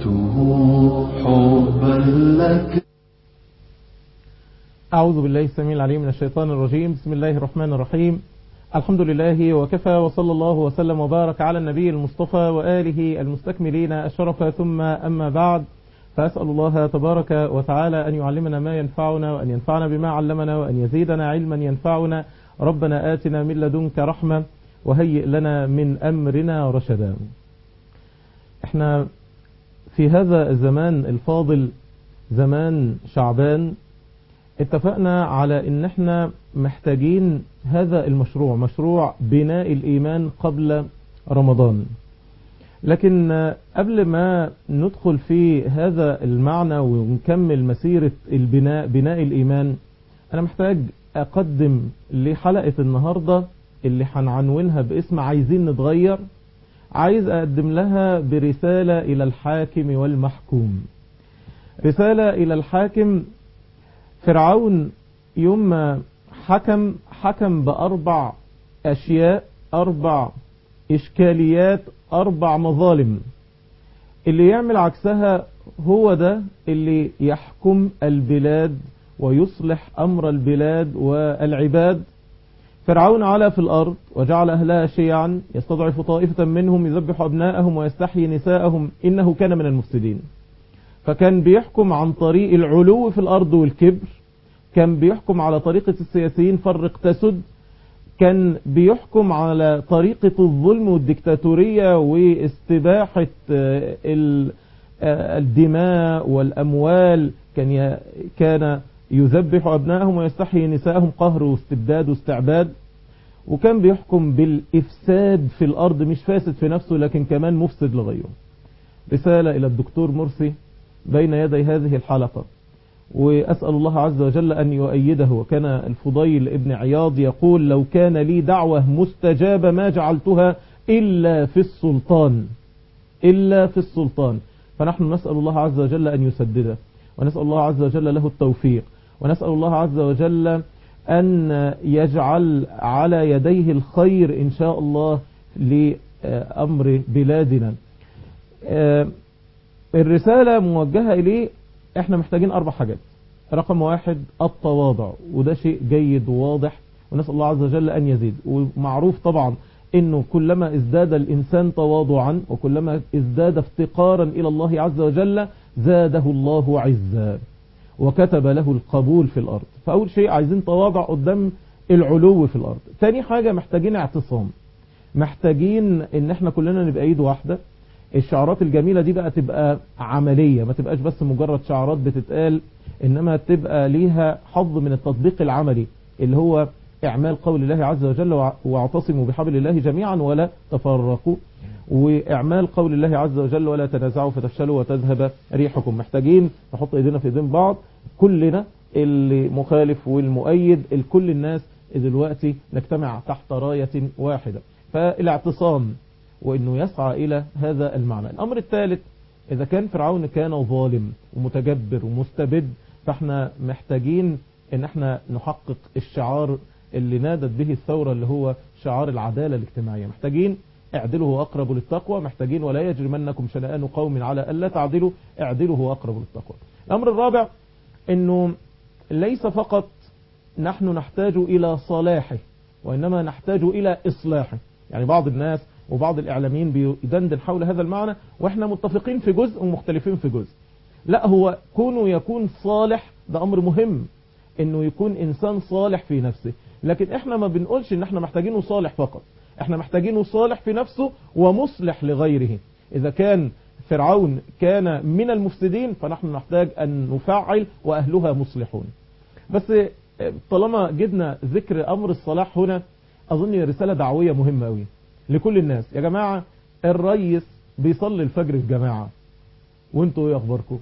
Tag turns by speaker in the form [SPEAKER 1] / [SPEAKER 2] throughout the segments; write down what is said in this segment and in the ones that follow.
[SPEAKER 1] زدته حبا لك
[SPEAKER 2] أعوذ بالله السميع العليم من الشيطان الرجيم بسم الله الرحمن الرحيم الحمد لله وكفى وصلى الله وسلم وبارك على النبي المصطفى وآله المستكملين الشرف ثم أما بعد فأسأل الله تبارك وتعالى أن يعلمنا ما ينفعنا وأن ينفعنا بما علمنا وأن يزيدنا علما ينفعنا ربنا آتنا من لدنك رحمة وهيئ لنا من أمرنا رشدا احنا في هذا الزمان الفاضل زمان شعبان اتفقنا على ان احنا محتاجين هذا المشروع مشروع بناء الايمان قبل رمضان لكن قبل ما ندخل في هذا المعنى ونكمل مسيرة البناء بناء الايمان انا محتاج اقدم لحلقة النهاردة اللي هنعنونها باسم عايزين نتغير عايز اقدم لها برسالة الى الحاكم والمحكوم رسالة الى الحاكم فرعون يوم ما حكم حكم بأربع أشياء أربع إشكاليات أربع مظالم اللي يعمل عكسها هو ده اللي يحكم البلاد ويصلح أمر البلاد والعباد فرعون علا في الأرض وجعل أهلها شيعا يستضعف طائفة منهم يذبح أبناءهم ويستحيي نساءهم إنه كان من المفسدين فكان بيحكم عن طريق العلو في الأرض والكبر كان بيحكم على طريقة السياسيين فرق تسد كان بيحكم على طريقة الظلم والدكتاتورية واستباحة الدماء والأموال كان كان يذبح أبنائهم ويستحيي نساءهم قهر واستبداد واستعباد وكان بيحكم بالإفساد في الأرض مش فاسد في نفسه لكن كمان مفسد لغيره رسالة إلى الدكتور مرسي بين يدي هذه الحلقة وأسأل الله عز وجل أن يؤيده وكان الفضيل ابن عياض يقول لو كان لي دعوة مستجابة ما جعلتها إلا في السلطان إلا في السلطان فنحن نسأل الله عز وجل أن يسدده ونسأل الله عز وجل له التوفيق ونسأل الله عز وجل أن يجعل على يديه الخير إن شاء الله لأمر بلادنا الرسالة موجهة إليه احنا محتاجين اربع حاجات رقم واحد التواضع وده شيء جيد وواضح ونسأل الله عز وجل ان يزيد ومعروف طبعا انه كلما ازداد الانسان تواضعا وكلما ازداد افتقارا الى الله عز وجل زاده الله عزا وكتب له القبول في الارض فاول شيء عايزين تواضع قدام العلو في الارض تاني حاجة محتاجين اعتصام محتاجين ان احنا كلنا نبقى ايد واحدة الشعارات الجميلة دي بقى تبقى عملية ما تبقاش بس مجرد شعارات بتتقال انما تبقى ليها حظ من التطبيق العملي اللي هو اعمال قول الله عز وجل واعتصموا بحبل الله جميعا ولا تفرقوا واعمال قول الله عز وجل ولا تنازعوا فتفشلوا وتذهب ريحكم محتاجين نحط ايدينا في ايدين بعض كلنا اللي مخالف والمؤيد الكل الناس دلوقتي نجتمع تحت راية واحدة فالاعتصام وانه يسعى الى هذا المعنى الامر الثالث اذا كان فرعون كان ظالم ومتجبر ومستبد فاحنا محتاجين ان احنا نحقق الشعار اللي نادت به الثورة اللي هو شعار العدالة الاجتماعية محتاجين اعدلوا هو اقرب للتقوى محتاجين ولا يجرمنكم شنآن قوم على الا تعدلوا اعدلوا هو اقرب للتقوى الامر الرابع انه ليس فقط نحن نحتاج الى صلاحه وانما نحتاج الى اصلاحه يعني بعض الناس وبعض الإعلاميين بيدندن حول هذا المعنى وإحنا متفقين في جزء ومختلفين في جزء لا هو كونه يكون صالح ده أمر مهم إنه يكون إنسان صالح في نفسه لكن إحنا ما بنقولش إن إحنا محتاجينه صالح فقط إحنا محتاجينه صالح في نفسه ومصلح لغيره إذا كان فرعون كان من المفسدين فنحن نحتاج أن نفعل وأهلها مصلحون بس طالما جدنا ذكر أمر الصلاح هنا أظن رسالة دعوية مهمة أوي لكل الناس يا جماعة الريس بيصلي الفجر في جماعة وانتوا ايه اخباركم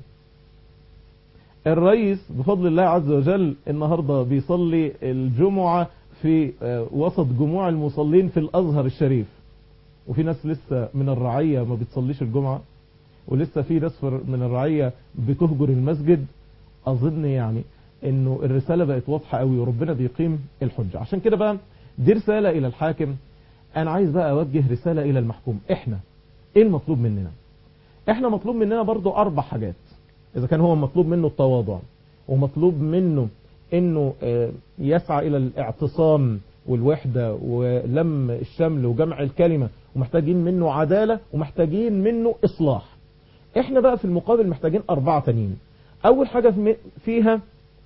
[SPEAKER 2] الريس بفضل الله عز وجل النهاردة بيصلي الجمعة في وسط جموع المصلين في الازهر الشريف وفي ناس لسه من الرعية ما بتصليش الجمعة ولسه في ناس من الرعية بتهجر المسجد اظن يعني انه الرسالة بقت واضحة قوي وربنا بيقيم الحجة عشان كده بقى دي رسالة الى الحاكم انا عايز بقى اوجه رسالة الى المحكوم احنا ايه المطلوب مننا احنا مطلوب مننا برضو اربع حاجات اذا كان هو مطلوب منه التواضع ومطلوب منه انه آه، يسعى الى الاعتصام والوحدة ولم الشمل وجمع الكلمة ومحتاجين منه عدالة ومحتاجين منه اصلاح احنا بقى في المقابل محتاجين اربعة تانيين اول حاجة في- فيها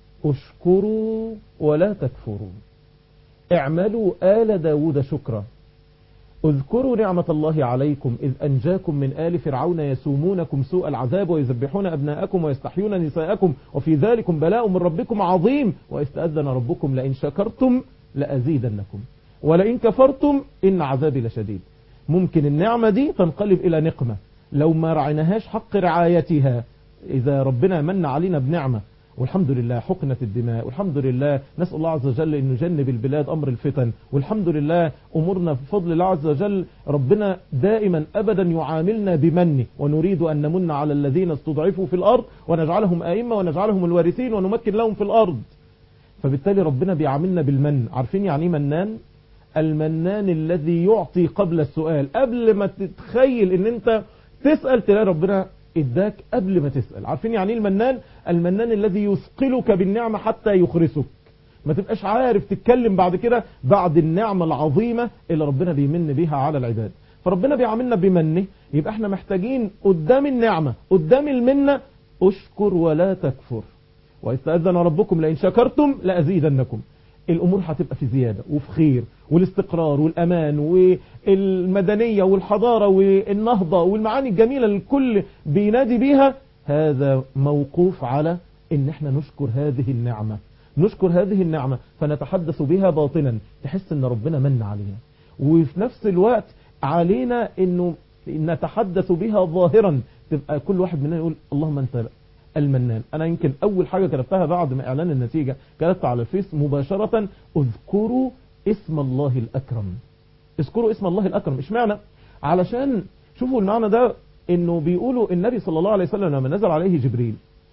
[SPEAKER 2] اشكروا ولا تكفروا اعملوا آل داود شكرا اذكروا نعمة الله عليكم إذ أنجاكم من آل فرعون يسومونكم سوء العذاب ويذبحون أبناءكم ويستحيون نساءكم وفي ذلكم بلاء من ربكم عظيم وإذ تأذن ربكم لئن شكرتم لأزيدنكم ولئن كفرتم إن عذابي لشديد ممكن النعمة دي تنقلب إلى نقمة لو ما رعيناهاش حق رعايتها إذا ربنا من علينا بنعمة والحمد لله حقنة الدماء والحمد لله نسأل الله عز وجل أن نجنب البلاد أمر الفتن والحمد لله أمورنا بفضل الله عز وجل ربنا دائما أبدا يعاملنا بمنه ونريد أن نمن على الذين استضعفوا في الأرض ونجعلهم آئمة ونجعلهم الوارثين ونمكن لهم في الأرض فبالتالي ربنا بيعاملنا بالمن عارفين يعني ايه منان المنان الذي يعطي قبل السؤال قبل ما تتخيل ان انت تسأل تلاقي ربنا اداك قبل ما تسأل عارفين يعني ايه المنان المنان الذي يثقلك بالنعمة حتى يخرسك ما تبقاش عارف تتكلم بعد كده بعد النعمة العظيمة اللي ربنا بيمن بيها على العباد فربنا بيعاملنا بمنه يبقى احنا محتاجين قدام النعمة قدام المنة اشكر ولا تكفر وإذ تأذن ربكم لئن شكرتم لأزيدنكم الأمور هتبقى في زيادة وفي خير والاستقرار والأمان والمدنية والحضارة والنهضة والمعاني الجميلة اللي الكل بينادي بيها هذا موقوف على ان احنا نشكر هذه النعمة نشكر هذه النعمة فنتحدث بها باطنا تحس ان ربنا من علينا وفي نفس الوقت علينا انه نتحدث بها ظاهرا تبقى كل واحد مننا يقول اللهم انت المنان انا يمكن اول حاجة كتبتها بعد ما اعلان النتيجة كتبت على الفيس مباشرة اذكروا اسم الله الاكرم اذكروا اسم الله الاكرم اشمعنى علشان شوفوا المعنى ده انه بيقولوا النبي صلى الله عليه وسلم لما نزل عليه جبريل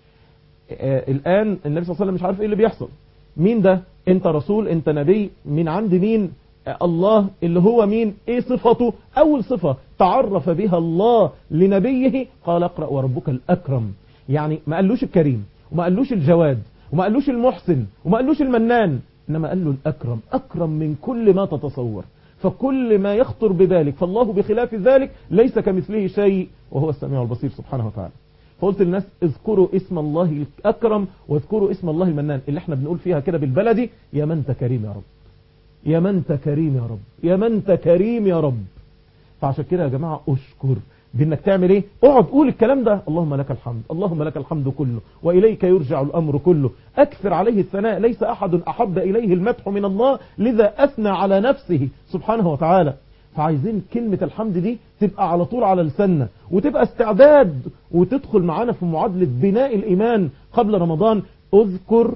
[SPEAKER 2] آه الان النبي صلى الله عليه وسلم مش عارف ايه اللي بيحصل مين ده انت رسول انت نبي من عند مين آه الله اللي هو مين ايه صفته اول صفة تعرف بها الله لنبيه قال اقرأ وربك الاكرم يعني ما قالوش الكريم وما قالوش الجواد وما قالوش المحسن وما قالوش المنان انما قال له الاكرم اكرم من كل ما تتصور فكل ما يخطر ببالك فالله بخلاف ذلك ليس كمثله شيء وهو السميع البصير سبحانه وتعالى فقلت للناس اذكروا اسم الله الأكرم واذكروا اسم الله المنان اللي احنا بنقول فيها كده بالبلدي يا من انت كريم يا رب يا من انت كريم يا رب يا من انت كريم يا رب فعشان كده يا جماعة اشكر بانك تعمل ايه اقعد قول الكلام ده اللهم لك الحمد اللهم لك الحمد كله واليك يرجع الامر كله اكثر عليه الثناء ليس احد احب اليه المدح من الله لذا اثنى على نفسه سبحانه وتعالى فعايزين كلمة الحمد دي تبقى على طول على لساننا وتبقى استعداد وتدخل معانا في معادلة بناء الإيمان قبل رمضان اذكر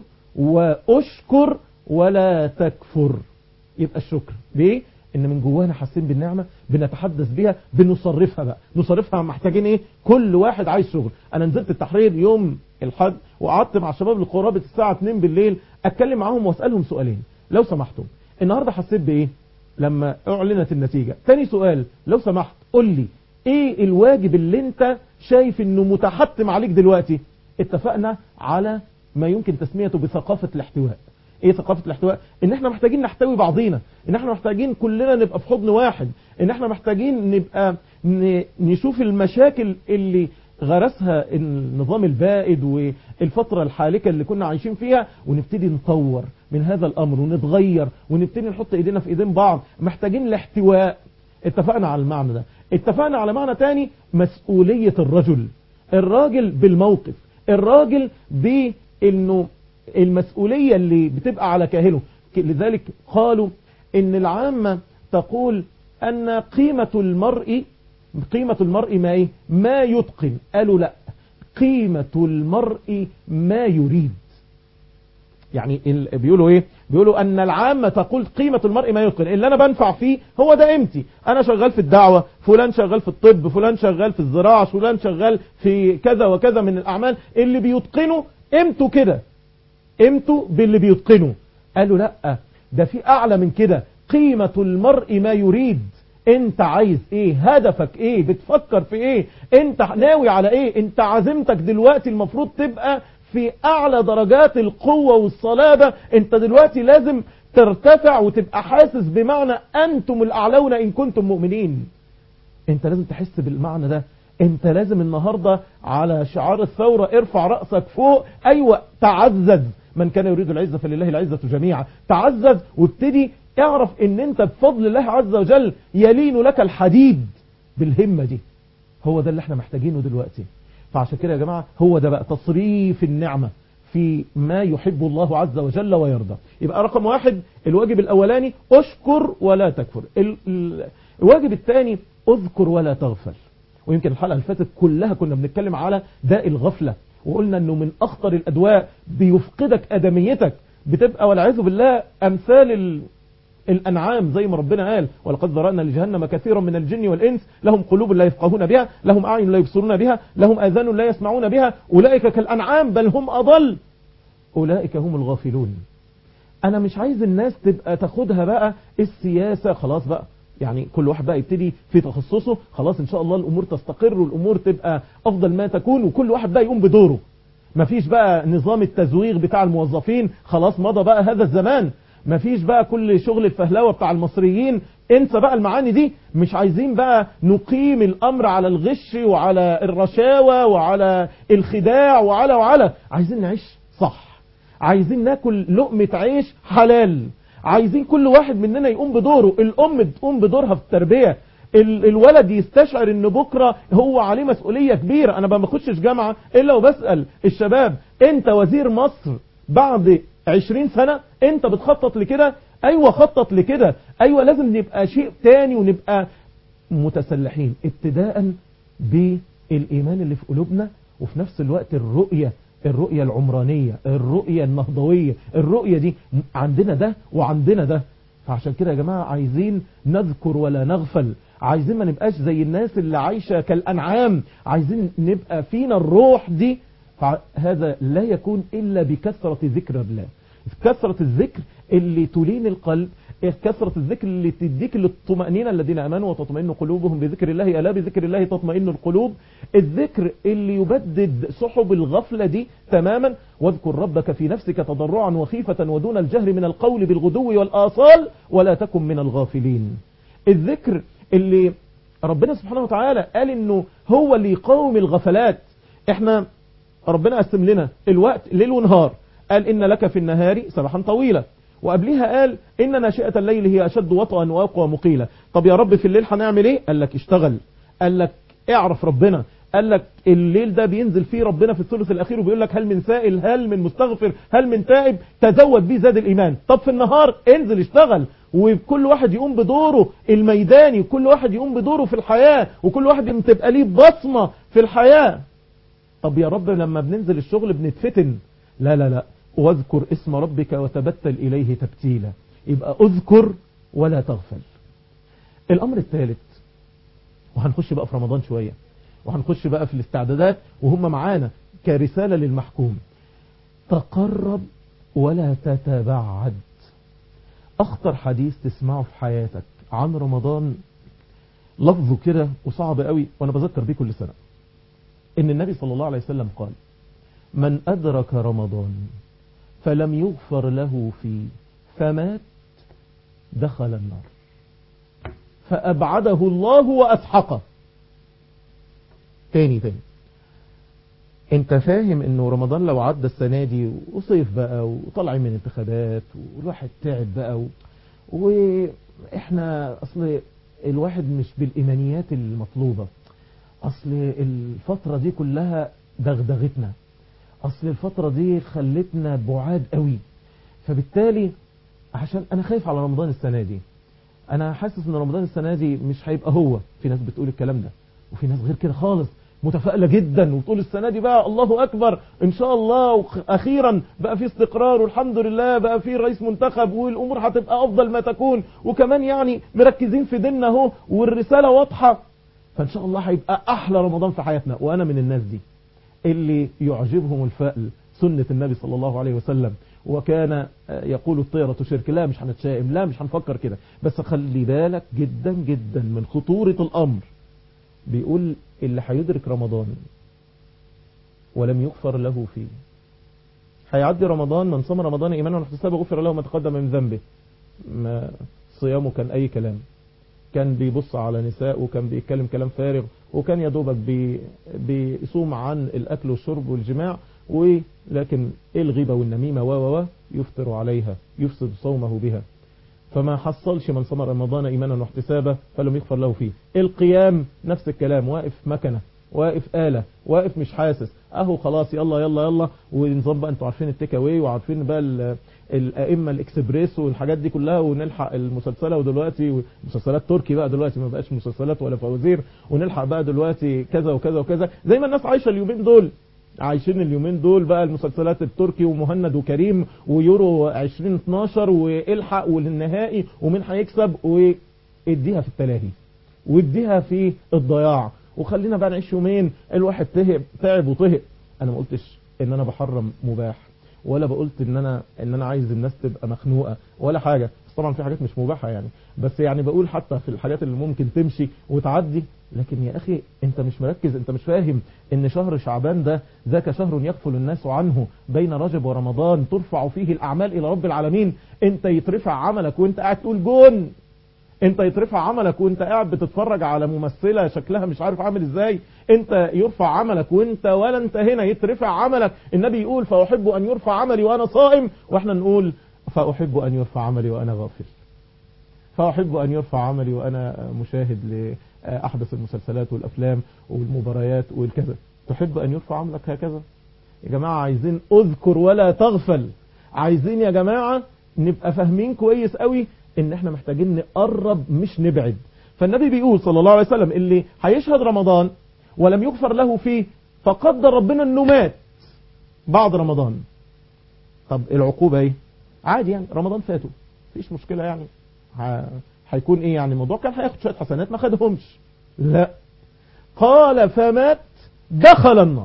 [SPEAKER 2] واشكر ولا تكفر يبقى الشكر ليه؟ ان من جوانا حاسين بالنعمة بنتحدث بيها بنصرفها بقى نصرفها محتاجين ايه كل واحد عايز شغل انا نزلت التحرير يوم الحد وقعدت مع الشباب لقرابة الساعة 2 بالليل اتكلم معاهم واسألهم سؤالين لو سمحتم النهاردة حسيت بايه لما اعلنت النتيجة تاني سؤال لو سمحت قول لي ايه الواجب اللي انت شايف انه متحتم عليك دلوقتي اتفقنا على ما يمكن تسميته بثقافة الاحتواء ايه ثقافة الاحتواء ان احنا محتاجين نحتوي بعضينا ان احنا محتاجين كلنا نبقى في حضن واحد ان احنا محتاجين نبقى نشوف المشاكل اللي غرسها النظام البائد والفترة الحالكة اللي كنا عايشين فيها ونبتدي نطور من هذا الامر ونتغير ونبتدي نحط ايدينا في ايدين بعض محتاجين الاحتواء اتفقنا على المعنى ده اتفقنا على معنى تاني مسؤولية الرجل الراجل بالموقف الراجل بانه المسؤولية اللي بتبقى على كاهله لذلك قالوا ان العامة تقول ان قيمة المرء قيمة المرء ما ايه ما يتقن قالوا لا قيمة المرء ما يريد يعني بيقولوا ايه بيقولوا ان العامة تقول قيمة المرء ما يتقن اللي انا بنفع فيه هو ده قيمتي انا شغال في الدعوة فلان شغال في الطب فلان شغال في الزراعة فلان شغال في كذا وكذا من الاعمال اللي بيتقنوا قيمته كده قيمته باللي بيتقنه قالوا لا ده في اعلى من كده قيمة المرء ما يريد انت عايز ايه هدفك ايه بتفكر في ايه انت ناوي على ايه انت عزيمتك دلوقتي المفروض تبقى في اعلى درجات القوة والصلابة انت دلوقتي لازم ترتفع وتبقى حاسس بمعنى انتم الاعلون ان كنتم مؤمنين انت لازم تحس بالمعنى ده انت لازم النهاردة على شعار الثورة ارفع رأسك فوق ايوه تعزز من كان يريد العزة فلله العزة جميعا تعزز وابتدي اعرف ان انت بفضل الله عز وجل يلين لك الحديد بالهمة دي هو ده اللي احنا محتاجينه دلوقتي فعشان كده يا جماعة هو ده بقى تصريف النعمة في ما يحب الله عز وجل ويرضى يبقى رقم واحد الواجب الاولاني اشكر ولا تكفر الواجب الثاني اذكر ولا تغفل ويمكن الحلقة اللي فاتت كلها كنا بنتكلم على داء الغفلة وقلنا انه من اخطر الادواء بيفقدك ادميتك بتبقى والعياذ بالله امثال ال... الأنعام زي ما ربنا قال ولقد ذرأنا لجهنم كثيرا من الجن والإنس لهم قلوب لا يفقهون بها لهم أعين لا يبصرون بها لهم آذان لا يسمعون بها أولئك كالأنعام بل هم أضل أولئك هم الغافلون أنا مش عايز الناس تبقى تاخدها بقى السياسة خلاص بقى يعني كل واحد بقى يبتدي في تخصصه خلاص إن شاء الله الأمور تستقر والأمور تبقى أفضل ما تكون وكل واحد بقى يقوم بدوره مفيش بقى نظام التزويغ بتاع الموظفين خلاص مضى بقى هذا الزمان مفيش بقى كل شغل الفهلوة بتاع المصريين انسى بقى المعاني دي مش عايزين بقى نقيم الامر على الغش وعلى الرشاوى وعلى الخداع وعلى وعلى عايزين نعيش صح عايزين ناكل لقمة عيش حلال عايزين كل واحد مننا يقوم بدوره الام تقوم بدورها في التربية الولد يستشعر ان بكرة هو عليه مسؤولية كبيرة انا ما بخشش جامعة الا وبسأل الشباب انت وزير مصر بعد عشرين سنة انت بتخطط لكده ايوه خطط لكده ايوه لازم نبقى شيء تاني ونبقى متسلحين ابتداء بالايمان اللي في قلوبنا وفي نفس الوقت الرؤية الرؤية العمرانية الرؤية النهضوية الرؤية دي عندنا ده وعندنا ده فعشان كده يا جماعة عايزين نذكر ولا نغفل عايزين ما نبقاش زي الناس اللي عايشة كالأنعام عايزين نبقى فينا الروح دي فهذا لا يكون إلا بكثرة ذكر الله كثرة الذكر اللي تلين القلب كثرة الذكر اللي تديك للطمأنينة الذين أمنوا وتطمئن قلوبهم بذكر الله ألا بذكر الله تطمئن القلوب الذكر اللي يبدد سحب الغفلة دي تماما واذكر ربك في نفسك تضرعا وخيفة ودون الجهر من القول بالغدو والآصال ولا تكن من الغافلين الذكر اللي ربنا سبحانه وتعالى قال انه هو اللي يقاوم الغفلات احنا ربنا قسم لنا الوقت ليل ونهار قال إن لك في النهار سبحا طويلة وقبلها قال إن ناشئة الليل هي أشد وطئا وأقوى مقيلة طب يا رب في الليل هنعمل إيه قال لك اشتغل قال لك اعرف ربنا قال لك الليل ده بينزل فيه ربنا في الثلث الأخير وبيقول لك هل من سائل هل من مستغفر هل من تائب تزود بيه زاد الإيمان طب في النهار انزل اشتغل وكل واحد يقوم بدوره الميداني وكل واحد يقوم بدوره في الحياة وكل واحد تبقى ليه بصمة في الحياة طب يا رب لما بننزل الشغل بنتفتن لا لا لا واذكر اسم ربك وتبتل إليه تبتيلا يبقى اذكر ولا تغفل الأمر الثالث وهنخش بقى في رمضان شوية وهنخش بقى في الاستعدادات وهم معانا كرسالة للمحكوم تقرب ولا تتبعد أخطر حديث تسمعه في حياتك عن رمضان لفظه كده وصعب قوي وأنا بذكر بيه كل سنة إن النبي صلى الله عليه وسلم قال من أدرك رمضان فلم يغفر له فيه فمات دخل النار فأبعده الله وأسحقه تاني تاني انت فاهم انه رمضان لو عدى السنة دي وصيف بقى وطلع من انتخابات والواحد تعب بقى و... واحنا اصل الواحد مش بالايمانيات المطلوبة اصل الفترة دي كلها دغدغتنا اصل الفترة دي خلتنا بعاد قوي فبالتالي عشان انا خايف على رمضان السنة دي انا حاسس ان رمضان السنة دي مش هيبقى هو في ناس بتقول الكلام ده وفي ناس غير كده خالص متفائلة جدا وتقول السنة دي بقى الله أكبر إن شاء الله أخيرا بقى في استقرار والحمد لله بقى في رئيس منتخب والأمور هتبقى أفضل ما تكون وكمان يعني مركزين في ديننا اهو والرسالة واضحة فإن شاء الله هيبقى أحلى رمضان في حياتنا وأنا من الناس دي اللي يعجبهم الفأل سنة النبي صلى الله عليه وسلم وكان يقول الطيرة شرك لا مش هنتشائم لا مش هنفكر كده بس خلي بالك جدا جدا من خطورة الأمر بيقول اللي هيدرك رمضان ولم يغفر له فيه هيعدي رمضان من صام رمضان إيمانا واحتسابا غفر له ما تقدم من ذنبه ما صيامه كان أي كلام كان بيبص على نساء وكان بيتكلم كلام فارغ وكان يدوبك بي بيصوم عن الأكل والشرب والجماع ولكن الغيبة والنميمة و و يفطر عليها يفسد صومه بها فما حصلش من صام رمضان إيمانا واحتسابا فلم يغفر له فيه القيام نفس الكلام واقف مكنة واقف آلة واقف مش حاسس اهو خلاص يلا يلا يلا ونظام بقى انتوا عارفين التيك اواي وعارفين بقى الائمه الاكسبريس والحاجات دي كلها ونلحق المسلسله ودلوقتي مسلسلات تركي بقى دلوقتي ما بقاش مسلسلات ولا فوازير ونلحق بقى دلوقتي كذا وكذا وكذا زي ما الناس عايشه اليومين دول عايشين اليومين دول بقى المسلسلات التركي ومهند وكريم ويورو 2012 والحق والنهائي ومين هيكسب واديها في التلاهي واديها في الضياع وخلينا بقى نعيش يومين الواحد تهب تعب وطهق انا ما قلتش ان انا بحرم مباح ولا بقولت ان انا ان انا عايز الناس تبقى مخنوقه ولا حاجه بس طبعا في حاجات مش مباحه يعني بس يعني بقول حتى في الحاجات اللي ممكن تمشي وتعدي لكن يا اخي انت مش مركز انت مش فاهم ان شهر شعبان ده ذاك شهر يغفل الناس عنه بين رجب ورمضان ترفع فيه الاعمال الى رب العالمين انت يترفع عملك وانت قاعد تقول جون انت يترفع عملك وانت قاعد بتتفرج على ممثلة شكلها مش عارف عامل ازاي انت يرفع عملك وانت ولا انت هنا يترفع عملك النبي يقول فأحب ان يرفع عملي وانا صائم واحنا نقول فأحب ان يرفع عملي وانا غافل فأحب ان يرفع عملي وانا مشاهد لأحدث المسلسلات والافلام والمباريات والكذا تحب ان يرفع عملك هكذا يا جماعة عايزين اذكر ولا تغفل عايزين يا جماعة نبقى فاهمين كويس قوي ان احنا محتاجين نقرب مش نبعد فالنبي بيقول صلى الله عليه وسلم اللي هيشهد رمضان ولم يغفر له فيه فقدر ربنا انه مات بعد رمضان طب العقوبة ايه عادي يعني رمضان فاته مفيش مشكلة يعني هيكون ايه يعني الموضوع كان هياخد شوية حسنات ما خدهمش لا قال فمات دخل النار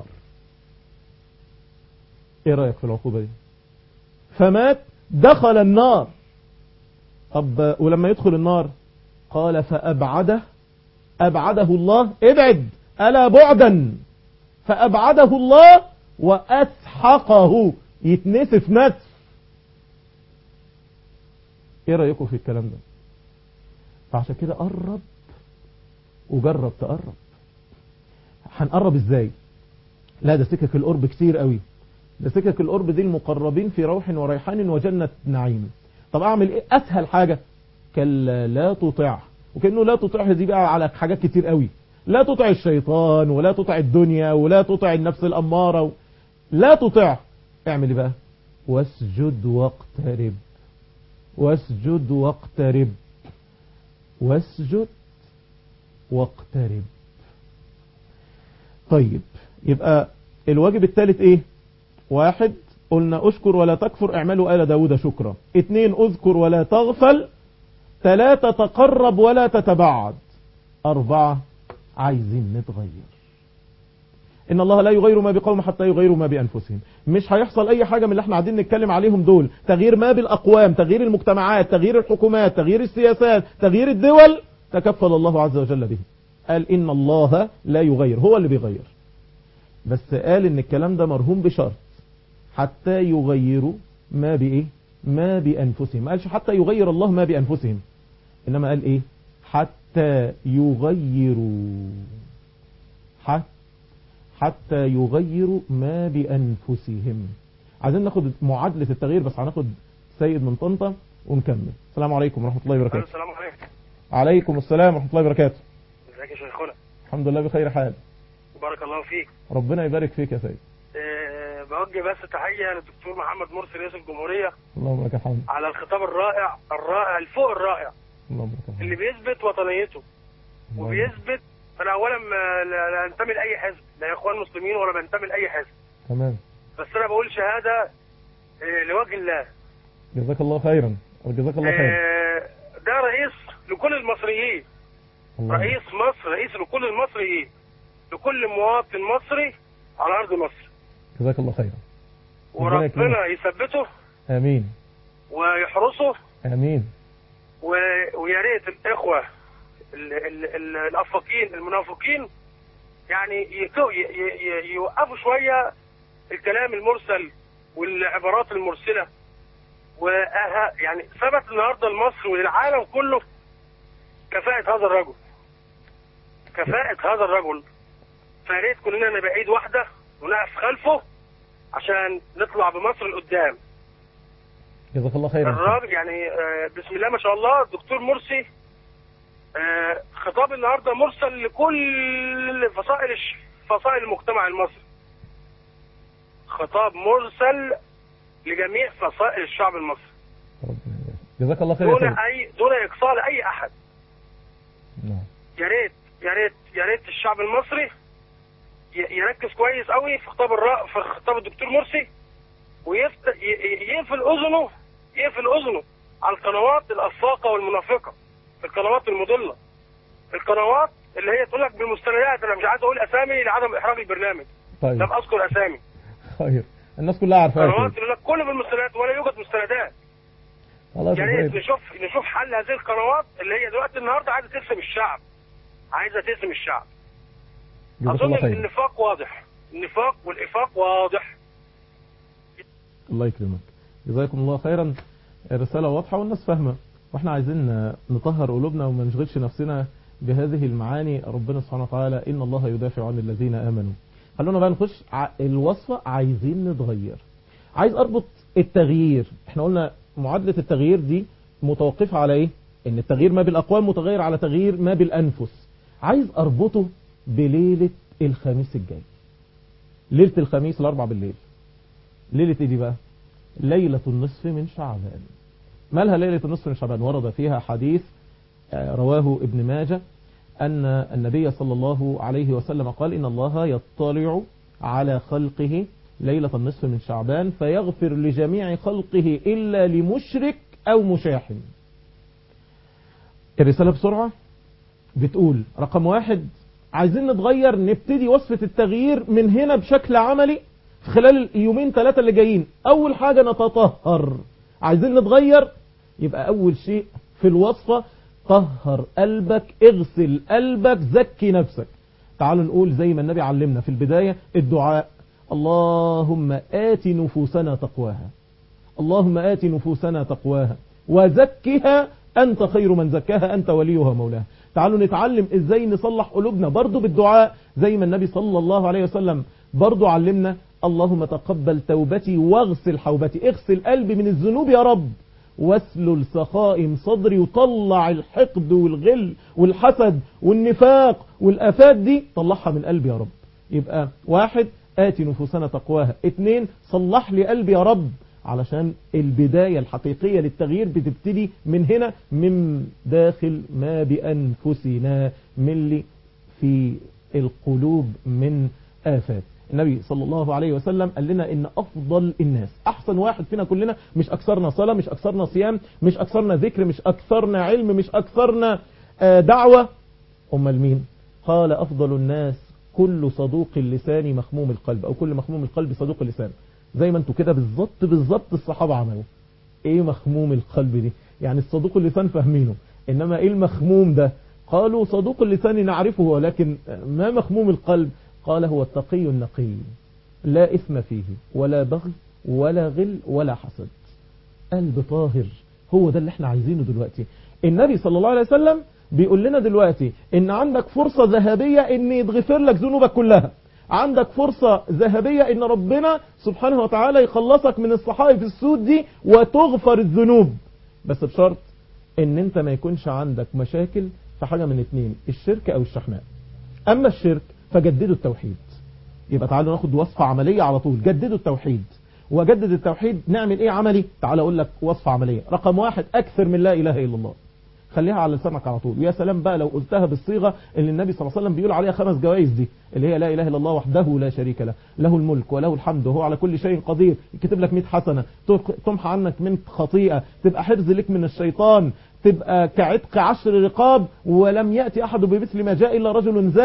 [SPEAKER 2] ايه رأيك في العقوبة دي فمات دخل النار طب ولما يدخل النار قال فأبعده أبعده الله ابعد ألا بعدا فأبعده الله وأسحقه يتنسف نسف ايه رأيكم في الكلام ده فعشان كده قرب وجرب تقرب هنقرب ازاي لا ده سكك القرب كتير قوي ده سكك القرب دي المقربين في روح وريحان وجنة نعيم طب اعمل ايه اسهل حاجة كلا لا تطع وكأنه لا تطع دي بقى على حاجات كتير قوي لا تطع الشيطان ولا تطع الدنيا ولا تطع النفس الأمارة و... لا تطع اعمل ايه بقى واسجد واقترب واسجد واقترب واسجد واقترب طيب يبقى الواجب الثالث ايه واحد قلنا اشكر ولا تكفر اعملوا آل داود شكرا اتنين اذكر ولا تغفل ثلاثة تقرب ولا تتبعد أربعة عايزين نتغير إن الله لا يغير ما بقوم حتى يغيروا ما بأنفسهم مش هيحصل أي حاجة من اللي احنا قاعدين نتكلم عليهم دول تغيير ما بالأقوام تغيير المجتمعات تغيير الحكومات تغيير السياسات تغيير الدول تكفل الله عز وجل به قال إن الله لا يغير هو اللي بيغير بس قال إن الكلام ده مرهون بشرط حتى يغيروا ما بإيه ما بأنفسهم ما قالش حتى يغير الله ما بأنفسهم إنما قال إيه حتى يغيروا حتى حتى يغيروا ما بأنفسهم عايزين ناخد معادلة التغيير بس هناخد سيد من طنطا ونكمل السلام عليكم ورحمة الله وبركاته
[SPEAKER 3] السلام عليكم
[SPEAKER 2] عليكم السلام ورحمة الله وبركاته
[SPEAKER 3] ازيك يا شيخنا
[SPEAKER 2] الحمد لله بخير حال
[SPEAKER 3] بارك الله فيك
[SPEAKER 2] ربنا يبارك فيك يا سيد
[SPEAKER 3] أه بوجه بس تحية للدكتور محمد مرسي رئيس الجمهورية
[SPEAKER 2] اللهم لك الحمد
[SPEAKER 3] على الخطاب الرائع الرائع الفوق الرائع
[SPEAKER 2] اللهم لك الحمد
[SPEAKER 3] اللي بيثبت وطنيته
[SPEAKER 2] اللهم-
[SPEAKER 3] وبيثبت انا اولا ما- لا لا انتمي لاي حزب لا يا اخوان مسلمين ولا بنتمي لاي حزب
[SPEAKER 2] تمام
[SPEAKER 3] بس انا بقول شهادة أه لوجه الله
[SPEAKER 2] جزاك الله خيرا جزاك الله خيرا
[SPEAKER 3] أه ده رئيس لكل المصريين
[SPEAKER 2] الله
[SPEAKER 3] رئيس مصر رئيس لكل المصريين لكل مواطن مصري على ارض مصر
[SPEAKER 2] جزاك الله خيرا ربنا يكرمك.
[SPEAKER 3] وربنا يثبته
[SPEAKER 2] امين
[SPEAKER 3] ويحرسه
[SPEAKER 2] امين
[SPEAKER 3] و- ويا ريت الاخوه ال- ال- ال- الافاقين المنافقين يعني يكو- ي- ي- ي- يوقفوا شويه الكلام المرسل والعبارات المرسله وأها يعني ثبت النهارده لمصر وللعالم كله كفاءة هذا الرجل كفاءة هذا الرجل فيا ريت كلنا نبقى ايد واحده ونقف خلفه عشان نطلع بمصر لقدام
[SPEAKER 2] جزاك الله خيرا
[SPEAKER 3] الراجل يعني آه، بسم الله ما شاء الله الدكتور مرسي آه، خطاب النهارده مرسل لكل فصائل الش- فصائل المجتمع المصري خطاب مرسل لجميع فصائل الشعب المصري
[SPEAKER 2] ربنا يبارك. جزاك الله خير يا
[SPEAKER 3] دون
[SPEAKER 2] سيد
[SPEAKER 3] اي دون اقصاء لاي احد
[SPEAKER 2] نعم
[SPEAKER 3] يا ريت يا ريت يا ريت الشعب المصري ي- يركز كويس قوي في خطاب الرأ... في خطاب الدكتور مرسي ويفت... ي- ي- يقفل اذنه يقفل اذنه على القنوات الافاقه والمنافقه القنوات المضله القنوات اللي هي تقول لك بالمستندات انا مش عايز اقول اسامي لعدم احراج البرنامج
[SPEAKER 2] طيب
[SPEAKER 3] لم اذكر اسامي
[SPEAKER 2] خير الناس كلها عارفاها
[SPEAKER 3] قنوات
[SPEAKER 2] كده.
[SPEAKER 3] يقول لك كل بالمستندات ولا يوجد مستندات
[SPEAKER 2] خلاص
[SPEAKER 3] يا
[SPEAKER 2] يا
[SPEAKER 3] ريت
[SPEAKER 2] سيد
[SPEAKER 3] نشوف نشوف حل هذه القنوات اللي هي دلوقتي النهارده عايزه تقسم الشعب عايزه تقسم الشعب
[SPEAKER 2] جزاك
[SPEAKER 3] اظن
[SPEAKER 2] الله
[SPEAKER 3] ان
[SPEAKER 2] خير
[SPEAKER 3] النفاق واضح النفاق والافاق واضح
[SPEAKER 2] الله يكرمك جزاكم الله خيرا الرسالة واضحة والناس فاهمة واحنا عايزين نطهر قلوبنا وما نشغلش نفسنا بهذه المعاني ربنا سبحانه وتعالى إن الله يدافع عن الذين آمنوا خلونا بقى نخش ع- الوصفة عايزين نتغير عايز أربط التغيير احنا قلنا معادلة التغيير دي متوقفة على ايه ان التغيير ما بالأقوال متغير على تغيير ما بالأنفس عايز أربطه بليلة الخميس الجاي ليلة الخميس الأربع بالليل ليلة ايه دي بقى ليلة النصف من شعبان مالها ليلة النصف من شعبان ورد فيها حديث آه، رواه ابن ماجه أن النبي صلى الله عليه وسلم قال إن الله يطلع على خلقه ليلة النصف من شعبان فيغفر لجميع خلقه إلا لمشرك أو مشاحن الرسالة بسرعة بتقول رقم واحد عايزين نتغير نبتدي وصفة التغيير من هنا بشكل عملي في خلال اليومين ثلاثة اللي جايين أول حاجة نتطهر عايزين نتغير يبقى أول شيء في الوصفة طهر قلبك اغسل قلبك زكي نفسك تعالوا نقول زي ما النبي علمنا في البداية الدعاء اللهم آت نفوسنا تقواها اللهم آت نفوسنا تقواها وزكها أنت خير من زكاها أنت وليها مولاها تعالوا نتعلم إزاي نصلح قلوبنا برضو بالدعاء زي ما النبي صلى الله عليه وسلم برضو علمنا اللهم تقبل توبتي واغسل حوبتي اغسل قلبي من الذنوب يا رب واسلل سخائم صدري وطلع الحقد والغل والحسد والنفاق والآفات دي طلعها من قلبي يا رب يبقى واحد آتي نفوسنا تقواها اتنين صلح لي قلبي يا رب علشان البداية الحقيقية للتغيير بتبتدي من هنا من داخل ما بأنفسنا من اللي في القلوب من آفات النبي صلى الله عليه وسلم قال لنا ان افضل الناس احسن واحد فينا كلنا مش اكثرنا صلاة مش اكثرنا صيام مش اكثرنا ذكر مش اكثرنا علم مش اكثرنا آه، دعوة امال مين قال افضل الناس كل صدوق اللسان مخموم القلب او كل مخموم القلب صدوق اللسان زي ما انتوا كده بالظبط بالظبط الصحابة عملوا ايه مخموم القلب دي يعني الصدوق اللسان فاهمينه انما ايه المخموم ده قالوا صدوق اللسان نعرفه ولكن ما مخموم القلب قال هو التقي النقي لا إثم فيه ولا بغي ولا غل ولا حسد قلب طاهر هو ده اللي احنا عايزينه دلوقتي النبي صلى الله عليه وسلم بيقول لنا دلوقتي ان عندك فرصة ذهبية ان يتغفر لك ذنوبك كلها عندك فرصة ذهبية ان ربنا سبحانه وتعالى يخلصك من الصحائف السود دي وتغفر الذنوب بس بشرط ان انت ما يكونش عندك مشاكل في حاجة من اتنين الشرك او الشحناء اما الشرك فجددوا التوحيد يبقى تعالوا ناخد وصفة عملية على طول جددوا التوحيد وجدد التوحيد نعمل ايه عملي تعال اقول لك وصفة عملية رقم واحد اكثر من لا اله الا الله خليها على لسانك على طول ويا سلام بقى لو قلتها بالصيغة اللي النبي صلى الله عليه وسلم بيقول عليها خمس جوائز دي اللي هي لا اله الا الله وحده لا شريك له له الملك وله الحمد وهو على كل شيء قدير يكتب لك 100 حسنة تمحى عنك من خطيئة تبقى حرز لك من الشيطان تبقى كعتق عشر رقاب ولم يأتي أحد بمثل ما جاء إلا رجل زاد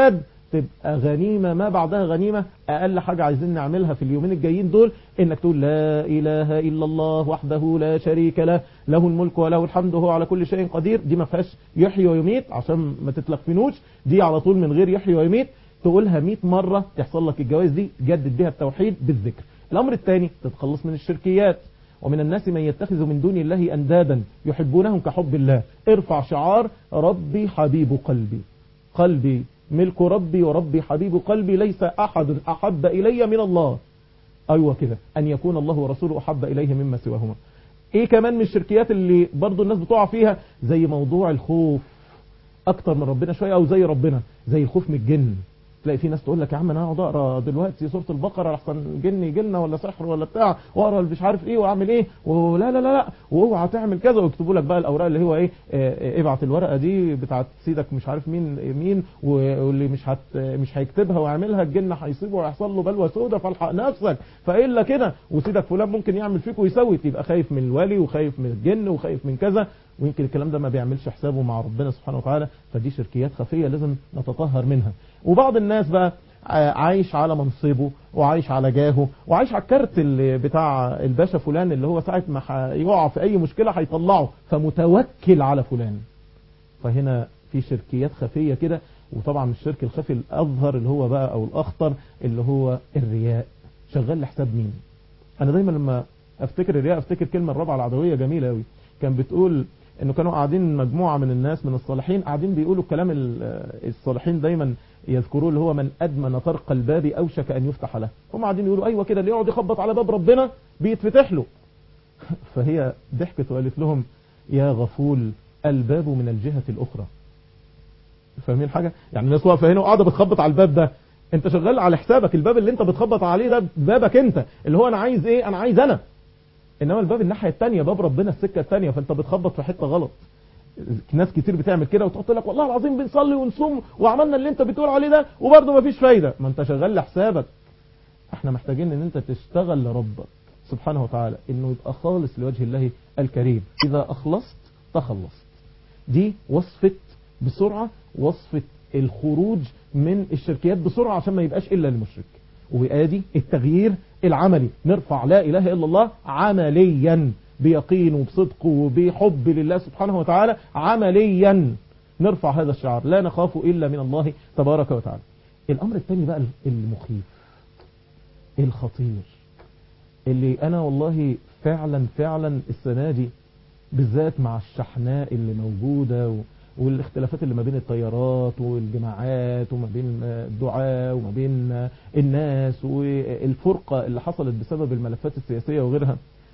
[SPEAKER 2] تبقى غنيمة ما بعدها غنيمة أقل حاجة عايزين نعملها في اليومين الجايين دول إنك تقول لا إله إلا الله وحده لا شريك له له الملك وله الحمد وهو على كل شيء قدير دي ما فيهاش يحيي ويميت عشان ما تتلقنوش دي على طول من غير يحيي ويميت تقولها 100 مرة تحصل لك الجواز دي جدد بها التوحيد بالذكر الأمر الثاني تتخلص من الشركيات ومن الناس من يتخذ من دون الله أندادا يحبونهم كحب الله ارفع شعار ربي حبيب قلبي قلبي ملك ربي وربي حبيب قلبي ليس أحد أحب إلي من الله أيوة كده أن يكون الله ورسوله أحب إليه مما سواهما إيه كمان من الشركيات اللي برضو الناس بتقع فيها زي موضوع الخوف أكتر من ربنا شوية أو زي ربنا زي الخوف من الجن تلاقي في ناس تقول لك يا عم انا هقعد اقرا دلوقتي سوره البقره لحسن جن يجي لنا ولا سحر ولا بتاع واقرا مش عارف ايه واعمل ايه ولا لا لا لا واوعى تعمل كذا ويكتبوا لك بقى الاوراق اللي هو ايه اه ابعت الورقه دي بتاعت سيدك مش عارف مين مين واللي مش هت مش هيكتبها ويعملها الجن هيصيبه ويحصل له بلوى سودة فالحق نفسك فالا كده وسيدك فلان ممكن يعمل فيك ويسوي تبقى خايف من الولي وخايف من الجن وخايف من كذا ويمكن الكلام ده ما بيعملش حسابه مع ربنا سبحانه وتعالى فدي شركيات خفيه لازم نتطهر منها وبعض الناس بقى عايش على منصبه وعايش على جاهه وعايش على الكارت اللي بتاع الباشا فلان اللي هو ساعة ما يقع في أي مشكلة هيطلعه فمتوكل على فلان فهنا في شركيات خفية كده وطبعا الشرك الخفي الأظهر اللي هو بقى أو الأخطر اللي هو الرياء شغال لحساب مين أنا دايما لما أفتكر الرياء أفتكر كلمة الرابعة العدوية جميلة أوي كان بتقول انه كانوا قاعدين مجموعة من الناس من الصالحين قاعدين بيقولوا كلام الصالحين دايما يذكروه اللي هو من أدمن طرق الباب أوشك أن يفتح له هم قاعدين يقولوا أيوة كده اللي يقعد يخبط على باب ربنا بيتفتح له فهي ضحكت وقالت لهم يا غفول الباب من الجهة الأخرى فاهمين حاجة يعني الناس واقفة هنا وقاعدة بتخبط على الباب ده انت شغال على حسابك الباب اللي انت بتخبط عليه ده بابك انت اللي هو انا عايز ايه انا عايز انا انما الباب الناحية التانية باب ربنا السكة التانية فانت بتخبط في حتة غلط ناس كتير بتعمل كده وتحط لك والله العظيم بنصلي ونصوم وعملنا اللي انت بتقول عليه ده وبرضه مفيش فايدة ما انت شغال لحسابك احنا محتاجين ان انت تشتغل لربك سبحانه وتعالى انه يبقى خالص لوجه الله الكريم اذا اخلصت تخلصت دي وصفة بسرعة وصفة الخروج من الشركيات بسرعة عشان ما يبقاش الا المشرك وادي التغيير العملي نرفع لا اله الا الله عمليا بيقين وبصدق وبحب لله سبحانه وتعالى عمليا نرفع هذا الشعار لا نخاف إلا من الله تبارك وتعالى الأمر الثاني بقى المخيف الخطير اللي أنا والله فعلا فعلا السنة دي بالذات مع الشحناء اللي موجودة والاختلافات اللي ما بين الطيارات والجماعات وما بين الدعاء وما بين الناس والفرقة اللي حصلت بسبب الملفات السياسية وغيرها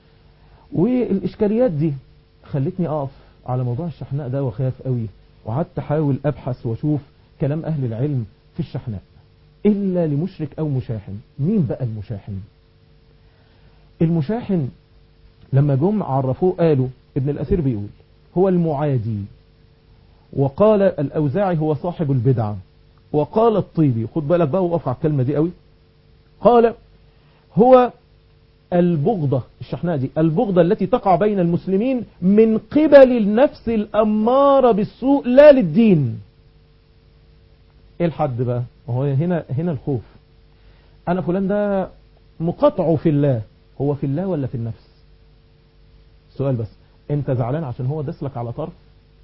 [SPEAKER 2] والإشكاليات دي خلتني أقف على موضوع الشحناء ده وخاف قوي وقعدت أحاول أبحث وأشوف كلام أهل العلم في الشحناء إلا لمشرك أو مشاحن مين بقى المشاحن المشاحن لما جم عرفوه قالوا ابن الأثير بيقول هو المعادي وقال الأوزاعي هو صاحب البدعة وقال الطيبي خد بالك بقى وقف على الكلمة دي قوي قال هو البغضة الشحناء دي البغضة التي تقع بين المسلمين من قبل النفس الأمارة بالسوء لا للدين ايه الحد بقى وهو هنا هنا الخوف انا فلان ده مقاطعه في الله هو في الله ولا في النفس سؤال بس انت زعلان عشان هو دسلك على طرف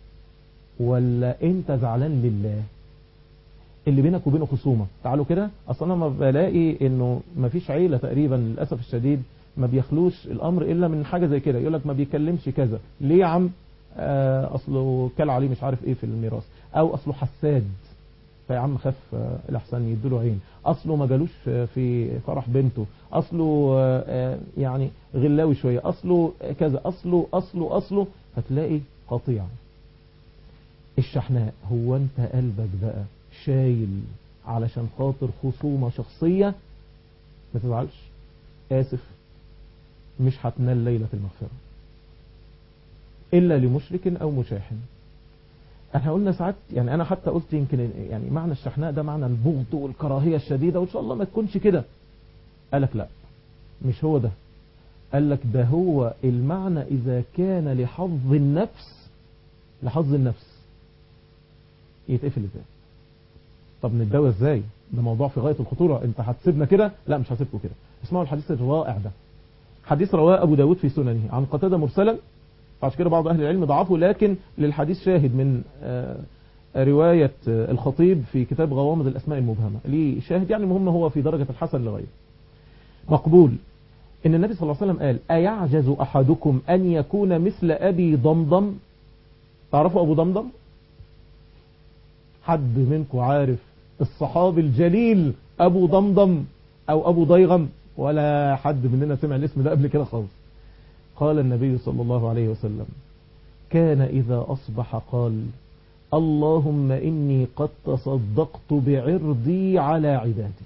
[SPEAKER 2] ولا انت زعلان لله اللي بينك وبينه خصومة تعالوا كده اصلا انا ما بلاقي انه ما فيش عيلة تقريبا للأسف الشديد ما بيخلوش الامر الا من حاجة زي كده يقول لك ما بيكلمش كذا ليه يا عم آه اصله كل عليه مش عارف ايه في الميراث او اصله حساد فيا عم خاف آه الاحسن يديله عين اصله ما جالوش آه في فرح بنته اصله آه يعني غلاوي شوية اصله كذا اصله اصله اصله فتلاقي قطيع الشحناء هو انت قلبك بقى شايل علشان خاطر خصومة شخصية ما تزعلش آسف مش هتنال ليلة المغفرة إلا لمشرك أو مشاحن احنا قلنا ساعات يعني انا حتى قلت يمكن يعني معنى الشحناء ده معنى البغض والكراهية الشديدة وان شاء الله ما تكونش كده قالك لا مش هو ده قال لك ده هو المعنى اذا كان لحظ النفس لحظ النفس يتقفل ازاي طب نتداوى ازاي ده موضوع في غاية الخطورة انت هتسيبنا كده لا مش هسيبكم كده اسمعوا الحديث الرائع ده حديث رواه ابو داود في سننه عن قتادة مرسلا عشان كده بعض اهل العلم ضعفه لكن للحديث شاهد من آه، رواية آه، الخطيب في كتاب غوامض الاسماء المبهمة ليه شاهد يعني مهم هو في درجة الحسن لغيره مقبول ان النبي صلى الله عليه وسلم قال ايعجز احدكم ان يكون مثل ابي ضمضم تعرفوا ابو ضمضم حد منكم عارف الصحابي الجليل ابو ضمضم او ابو ضيغم ولا حد مننا سمع الاسم ده قبل كده خالص قال النبي صلى الله عليه وسلم كان اذا اصبح قال اللهم اني قد تصدقت بعرضي على عبادك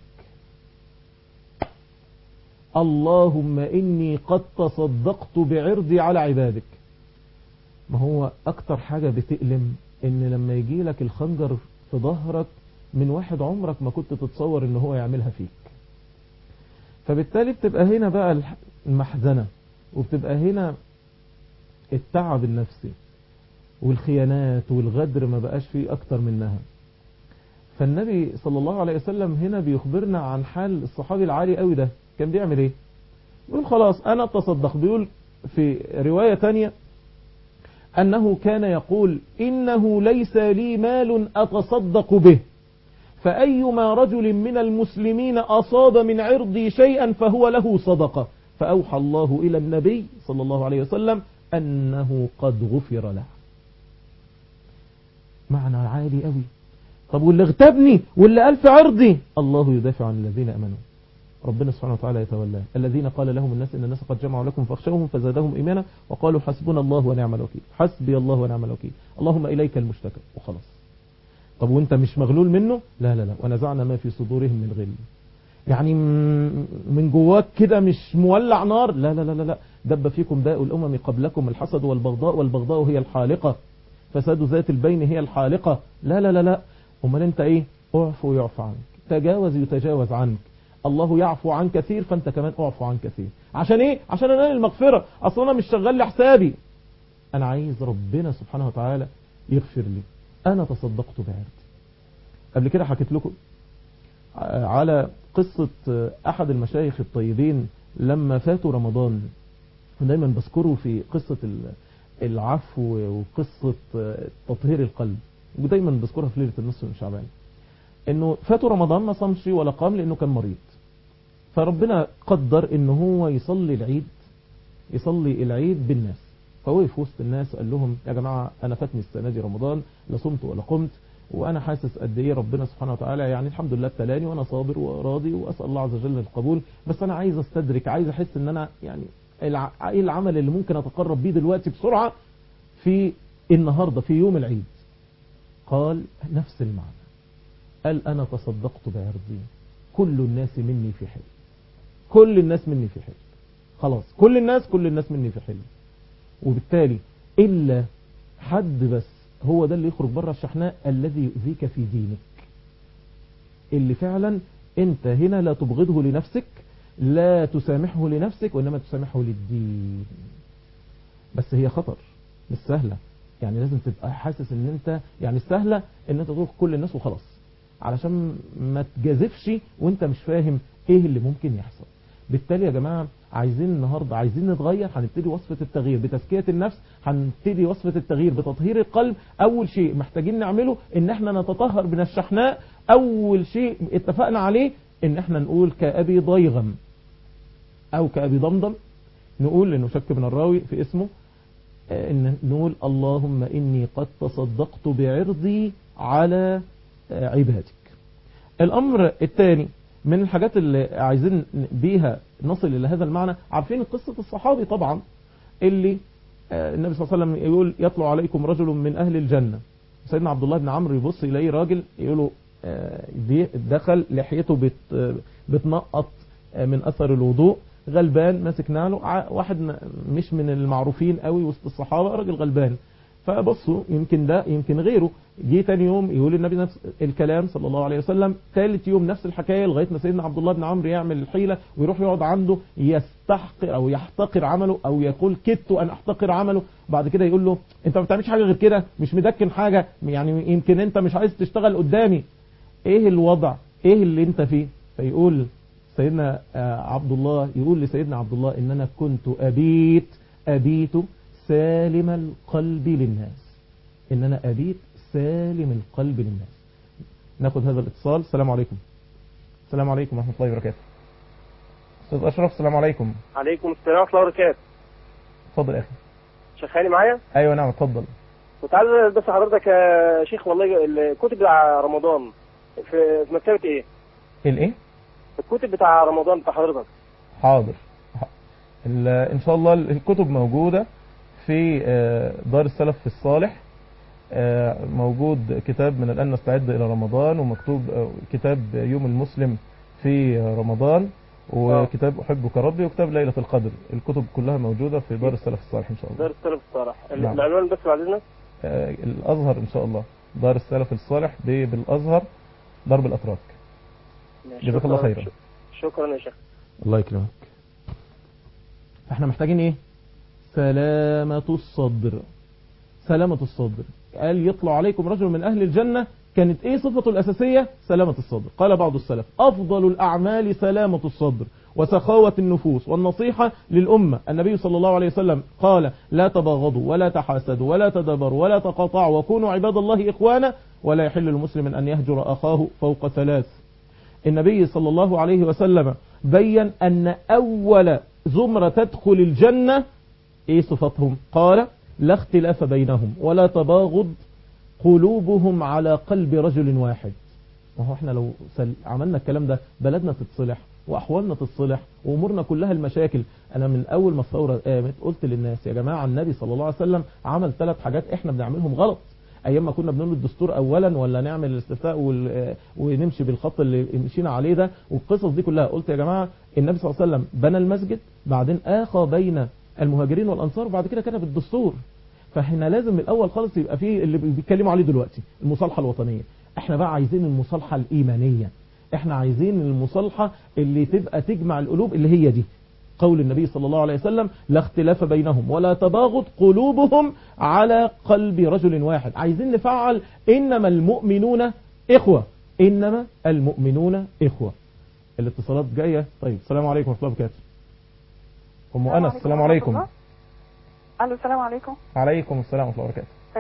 [SPEAKER 2] اللهم إني قد تصدقت بعرضي على عبادك ما هو أكتر حاجة بتألم إن لما يجي لك الخنجر في ظهرك من واحد عمرك ما كنت تتصور إن هو يعملها فيك فبالتالي بتبقى هنا بقى المحزنة وبتبقى هنا التعب النفسي والخيانات والغدر ما بقاش فيه أكتر منها فالنبي صلى الله عليه وسلم هنا بيخبرنا عن حال الصحابي العالي قوي ده كان بيعمل ايه بيقول خلاص انا تصدق بيقول في رواية تانية انه كان يقول انه ليس لي مال اتصدق به فايما رجل من المسلمين اصاب من عرضي شيئا فهو له صدقة فاوحى الله الى النبي صلى الله عليه وسلم انه قد غفر له معنى عالي قوي طب واللي اغتابني واللي قال في عرضي الله يدافع عن الذين امنوا ربنا سبحانه وتعالى يتولاه الذين قال لهم الناس إن الناس قد جمعوا لكم فاخشوهم فزادهم إيمانا وقالوا حسبنا الله ونعم الوكيل حسبي الله ونعم الوكيل اللهم إليك المشتكى وخلاص طب وانت مش مغلول منه لا لا لا ونزعنا ما في صدورهم من غل يعني من جواك كده مش مولع نار لا لا لا لا, لا. دب فيكم داء الأمم قبلكم الحسد والبغضاء والبغضاء هي الحالقة فساد ذات البين هي الحالقة لا لا لا لا امال انت ايه اعفو يعفو عنك تجاوز يتجاوز عنك الله يعفو عن كثير فانت كمان اعفو عن كثير عشان ايه عشان انال المغفرة اصلا انا مش شغال لحسابي انا عايز ربنا سبحانه وتعالى يغفر لي انا تصدقت بعرضي قبل كده حكيت لكم على قصة احد المشايخ الطيبين لما فاتوا رمضان ودايما بذكره في قصة العفو وقصة تطهير القلب ودايما بذكرها في ليلة النصف من شعبان انه فاتوا رمضان ما صامش ولا قام لانه كان مريض فربنا قدر ان هو يصلي العيد يصلي العيد بالناس فهو في وسط الناس قال لهم يا جماعة انا فاتني السنة دي رمضان لا صمت ولا قمت وانا حاسس قد ايه ربنا سبحانه وتعالى يعني الحمد لله ابتلاني وانا صابر وراضي واسال الله عز وجل القبول بس انا عايز استدرك عايز احس ان انا يعني ايه العمل اللي ممكن اتقرب بيه دلوقتي بسرعة في النهاردة في يوم العيد قال نفس المعنى قال أنا تصدقت بعرضي كل الناس مني في حل كل الناس مني في حل خلاص كل الناس كل الناس مني في حل وبالتالي إلا حد بس هو ده اللي يخرج بره الشحناء الذي يؤذيك في دينك اللي فعلا انت هنا لا تبغضه لنفسك لا تسامحه لنفسك وإنما تسامحه للدين بس هي خطر مش سهلة يعني لازم تبقى حاسس ان انت يعني السهلة ان انت تروح كل الناس وخلاص علشان ما تجازفش وانت مش فاهم ايه اللي ممكن يحصل بالتالي يا جماعة عايزين النهاردة عايزين نتغير هنبتدي وصفة التغيير بتزكية النفس هنبتدي وصفة التغيير بتطهير القلب اول شيء محتاجين نعمله ان احنا نتطهر من الشحناء اول شيء اتفقنا عليه ان احنا نقول كأبي ضيغم او كأبي ضمضم نقول انه شك من الراوي في اسمه ان نقول اللهم اني قد تصدقت بعرضي على عبادك الامر الثاني من الحاجات اللي عايزين بيها نصل الى هذا المعنى عارفين قصة الصحابي طبعا اللي النبي صلى الله عليه وسلم يقول يطلع عليكم رجل من اهل الجنة سيدنا عبد الله بن عمرو يبص يلاقي راجل يقول له دخل لحيته بت بتنقط من اثر الوضوء غلبان ماسك نعله واحد مش من المعروفين قوي وسط الصحابة راجل غلبان فبصوا يمكن ده يمكن غيره جه تاني يوم يقول النبي نفس الكلام صلى الله عليه وسلم ثالث يوم نفس الحكاية لغاية ما سيدنا عبد الله بن عمرو يعمل الحيلة ويروح يقعد عنده يستحقر او يحتقر عمله او يقول كدت ان احتقر عمله بعد كده يقول له انت ما بتعملش حاجة غير كده مش مدكن حاجة يعني يمكن انت مش عايز تشتغل قدامي ايه الوضع ايه اللي انت فيه فيقول سيدنا آه، عبد الله يقول لسيدنا عبد الله ان انا كنت ابيت ابيت سالم القلب للناس ان انا ابيت سالم القلب للناس ناخد هذا الاتصال السلام عليكم السلام عليكم ورحمة الله وبركاته استاذ اشرف السلام عليكم
[SPEAKER 3] عليكم السلام ورحمه الله وبركاته
[SPEAKER 2] اتفضل يا اخي
[SPEAKER 3] شغالي معايا
[SPEAKER 2] ايوه نعم اتفضل
[SPEAKER 3] كنت عايز بس حضرتك يا شيخ والله الكتب بتاع رمضان في في مكتبه ايه
[SPEAKER 2] الايه
[SPEAKER 3] الكتب بتاع رمضان بتاع حضرتك
[SPEAKER 2] حاضر ال- ان شاء الله الكتب موجودة في آه، دار السلف في الصالح آه، موجود كتاب من الآن نستعد إلى رمضان ومكتوب آه، كتاب يوم المسلم في رمضان وكتاب أحبك ربي وكتاب ليلة القدر الكتب كلها موجودة في دار السلف الصالح إن شاء الله
[SPEAKER 3] دار السلف الصالح ال-
[SPEAKER 2] نعم.
[SPEAKER 3] العنوان بس بعد اذنك
[SPEAKER 2] آه، الأزهر إن شاء الله دار السلف الصالح ب- بالأزهر درب الأتراك جزاك الله
[SPEAKER 3] شكراً-
[SPEAKER 2] خيرا.
[SPEAKER 3] ش- شكرا يا شيخ
[SPEAKER 2] الله يكرمك احنا محتاجين ايه سلامة الصدر سلامة الصدر قال يطلع عليكم رجل من أهل الجنة كانت ايه صفته الأساسية سلامة الصدر قال بعض السلف أفضل الأعمال سلامة الصدر وسخاوة النفوس والنصيحة للأمة النبي صلى الله عليه وسلم قال لا تباغضوا ولا تحاسدوا ولا تدبروا ولا تقاطعوا وكونوا عباد الله إخوانا ولا يحل لمسلم أن يهجر أخاه فوق ثلاث النبي صلى الله عليه وسلم بين أن أول زمرة تدخل الجنة إيه صفتهم قال لا اختلاف بينهم ولا تباغض قلوبهم على قلب رجل واحد ما هو احنا لو سل... عملنا الكلام ده بلدنا تتصلح واحوالنا تتصلح وامورنا كلها المشاكل انا من اول ما الثوره قامت قلت للناس يا جماعه النبي صلى الله عليه وسلم عمل ثلاث حاجات احنا بنعملهم غلط ايام ما كنا بنقول الدستور اولا ولا نعمل الاستفتاء وال... ونمشي بالخط اللي مشينا عليه ده والقصص دي كلها قلت يا جماعه النبي صلى الله عليه وسلم بنى المسجد بعدين اخى بين المهاجرين والانصار وبعد كده كتب الدستور فاحنا لازم من الاول خالص يبقى فيه اللي بيتكلموا عليه دلوقتي المصالحه الوطنيه احنا بقى عايزين المصالحه الايمانيه احنا عايزين المصالحه اللي تبقى تجمع القلوب اللي هي دي قول النبي صلى الله عليه وسلم لا اختلاف بينهم ولا تباغض قلوبهم على قلب رجل واحد عايزين نفعل انما المؤمنون اخوه انما المؤمنون اخوه الاتصالات جايه طيب السلام عليكم ورحمه الله وبركاته ام انس السلام عليكم
[SPEAKER 4] الو السلام عليكم
[SPEAKER 2] عليكم السلام ورحمه الله وبركاته
[SPEAKER 4] آه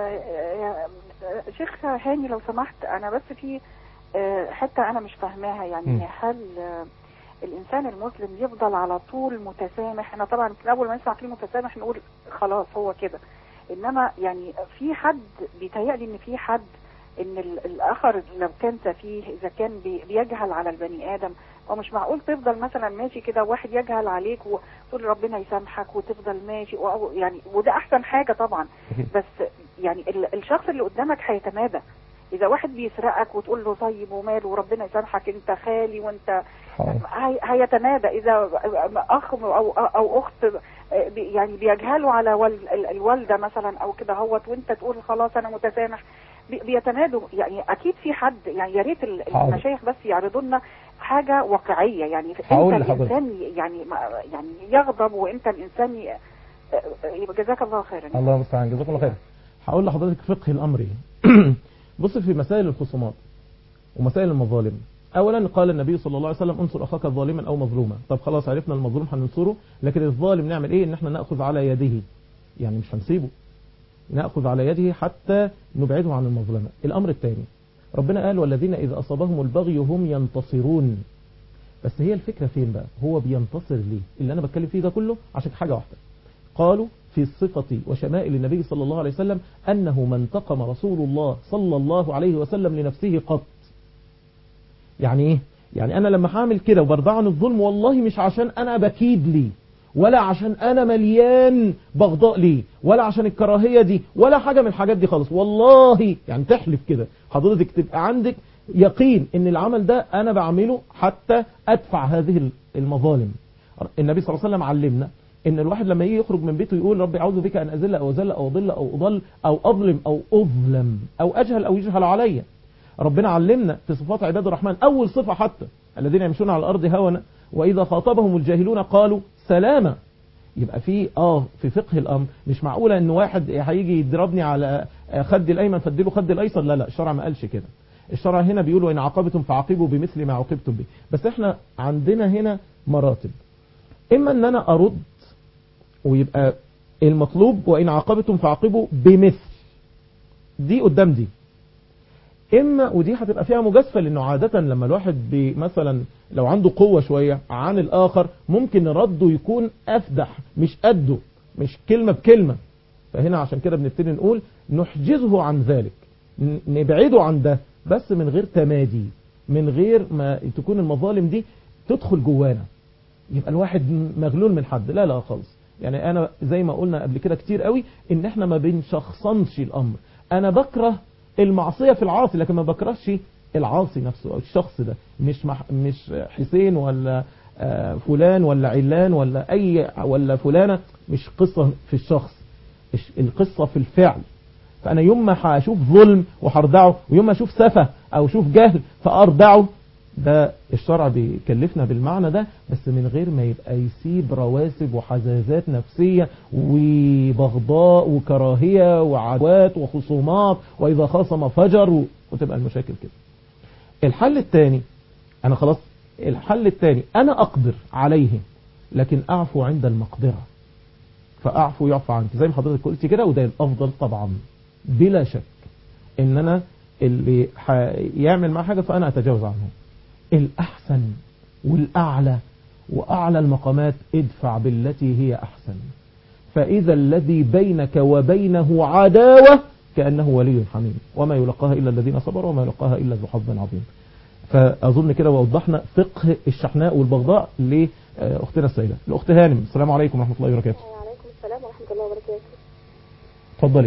[SPEAKER 4] آه، آه، شيخ هاني لو سمحت انا بس في آه، حته انا مش فاهماها يعني
[SPEAKER 2] مم.
[SPEAKER 4] هل آه، الانسان المسلم يفضل على طول متسامح احنا طبعا في الاول ما نسمع كلمه متسامح نقول خلاص هو كده انما يعني في حد بيتهيألي ان في حد ان ال- الاخر لو كان سفيه اذا كان بي- بيجهل على البني ادم هو مش معقول تفضل مثلا ماشي كده واحد يجهل عليك وتقول ربنا يسامحك وتفضل ماشي و- يعني وده احسن حاجه طبعا
[SPEAKER 2] أكيد.
[SPEAKER 4] بس يعني ال- الشخص اللي قدامك هيتمادى اذا واحد بيسرقك وتقول له طيب وماله وربنا يسامحك انت خالي وانت
[SPEAKER 2] حاضر
[SPEAKER 4] هي- هيتمادى اذا اخ او او اخت بي- يعني بيجهلوا على وال- ال- الوالده مثلا او كده هوت وانت تقول خلاص انا متسامح بي- بيتمادوا يعني اكيد في حد يعني يا ريت ال-
[SPEAKER 2] حاضر.
[SPEAKER 4] المشايخ بس يعرضوا لنا حاجه واقعيه يعني
[SPEAKER 2] هقول
[SPEAKER 4] امتى
[SPEAKER 2] لحضرتك.
[SPEAKER 4] الانسان يعني ما- يعني يغضب وامتى الانسان ي- يبقى جزاك الله خيرا
[SPEAKER 2] الله المستعان جزاكم الله خير هقول لحضرتك فقه الامر ايه بص في مسائل الخصومات ومسائل المظالم اولا قال النبي صلى الله عليه وسلم انصر اخاك ظالما او مظلوما طب خلاص عرفنا المظلوم هننصره لكن الظالم نعمل ايه ان احنا ناخذ على يده يعني مش هنسيبه ناخذ على يده حتى نبعده عن المظلمه الامر الثاني ربنا قال والذين اذا اصابهم البغي هم ينتصرون بس هي الفكره فين بقى هو بينتصر ليه اللي انا بتكلم فيه ده كله عشان حاجه واحده قالوا في صفة وشمائل النبي صلى الله عليه وسلم أنه ما انتقم رسول الله صلى الله عليه وسلم لنفسه قط يعني إيه؟ يعني أنا لما هعمل كده وبرضى عن الظلم والله مش عشان أنا بكيد لي ولا عشان أنا مليان بغضاء ليه ولا عشان الكراهية دي ولا حاجة من الحاجات دي خالص والله يعني تحلف كده حضرتك تبقى عندك يقين ان العمل ده انا بعمله حتى ادفع هذه المظالم النبي صلى الله عليه وسلم علمنا ان الواحد لما يجي يخرج من بيته يقول ربي اعوذ بك ان اذل او اذل او اضل او اضل او اظلم او اظلم او اجهل او يجهل عليا ربنا علمنا في صفات عباد الرحمن اول صفة حتى الذين يمشون على الارض هونا واذا خاطبهم الجاهلون قالوا سلاما يبقى في اه في فقه الامر مش معقوله ان واحد هيجي يضربني على خدي الايمن فاديله خدي الايسر لا لا الشرع ما قالش كده الشرع هنا بيقول وإن عاقبتم فعاقبوا بمثل ما عوقبتم به بس احنا عندنا هنا مراتب إما أن أنا أرد ويبقى المطلوب وإن عاقبتم فعاقبوا بمثل دي قدام دي اما ودي هتبقى فيها مجازفه لانه عاده لما الواحد بي مثلا لو عنده قوه شويه عن الاخر ممكن رده يكون افدح مش قده مش كلمه بكلمه فهنا عشان كده بنبتدي نقول نحجزه عن ذلك ن- نبعده عن ده بس من غير تمادي من غير ما تكون المظالم دي تدخل جوانا يبقى الواحد مغلول من حد لا لا خالص يعني انا زي ما قلنا قبل كده كتير قوي ان احنا ما بنشخصنش الامر انا بكره المعصية في العاصي لكن ما بكرهش العاصي نفسه او الشخص ده مش مح مش حسين ولا آه، فلان ولا علان ولا اي ولا فلانة مش قصة في الشخص الش- القصة في الفعل فانا يوم ما هشوف ظلم وهردعه ويوم ما اشوف سفة او اشوف جهل فاردعه ده الشرع بيكلفنا بالمعنى ده بس من غير ما يبقى يسيب رواسب وحزازات نفسية وبغضاء وكراهية وعدوات وخصومات وإذا خاصم فجر و- وتبقى المشاكل كده الحل الثاني أنا خلاص الحل الثاني أنا أقدر عليه لكن أعفو عند المقدرة فأعفو يعفى عنك زي ما حضرتك قلت كده وده الأفضل طبعا بلا شك إن أنا اللي يعمل معاه حاجة فأنا أتجاوز عنه الأحسن والأعلى وأعلى المقامات ادفع بالتي هي أحسن فإذا الذي بينك وبينه عداوة كأنه ولي حميم وما يلقاها إلا الذين صبروا وما يلقاها إلا ذو حظ عظيم فأظن كده ووضحنا فقه الشحناء والبغضاء لأختنا السيدة الأخت هانم السلام عليكم ورحمة الله وبركاته
[SPEAKER 5] وعليكم السلام ورحمة الله وبركاته
[SPEAKER 2] اتفضلي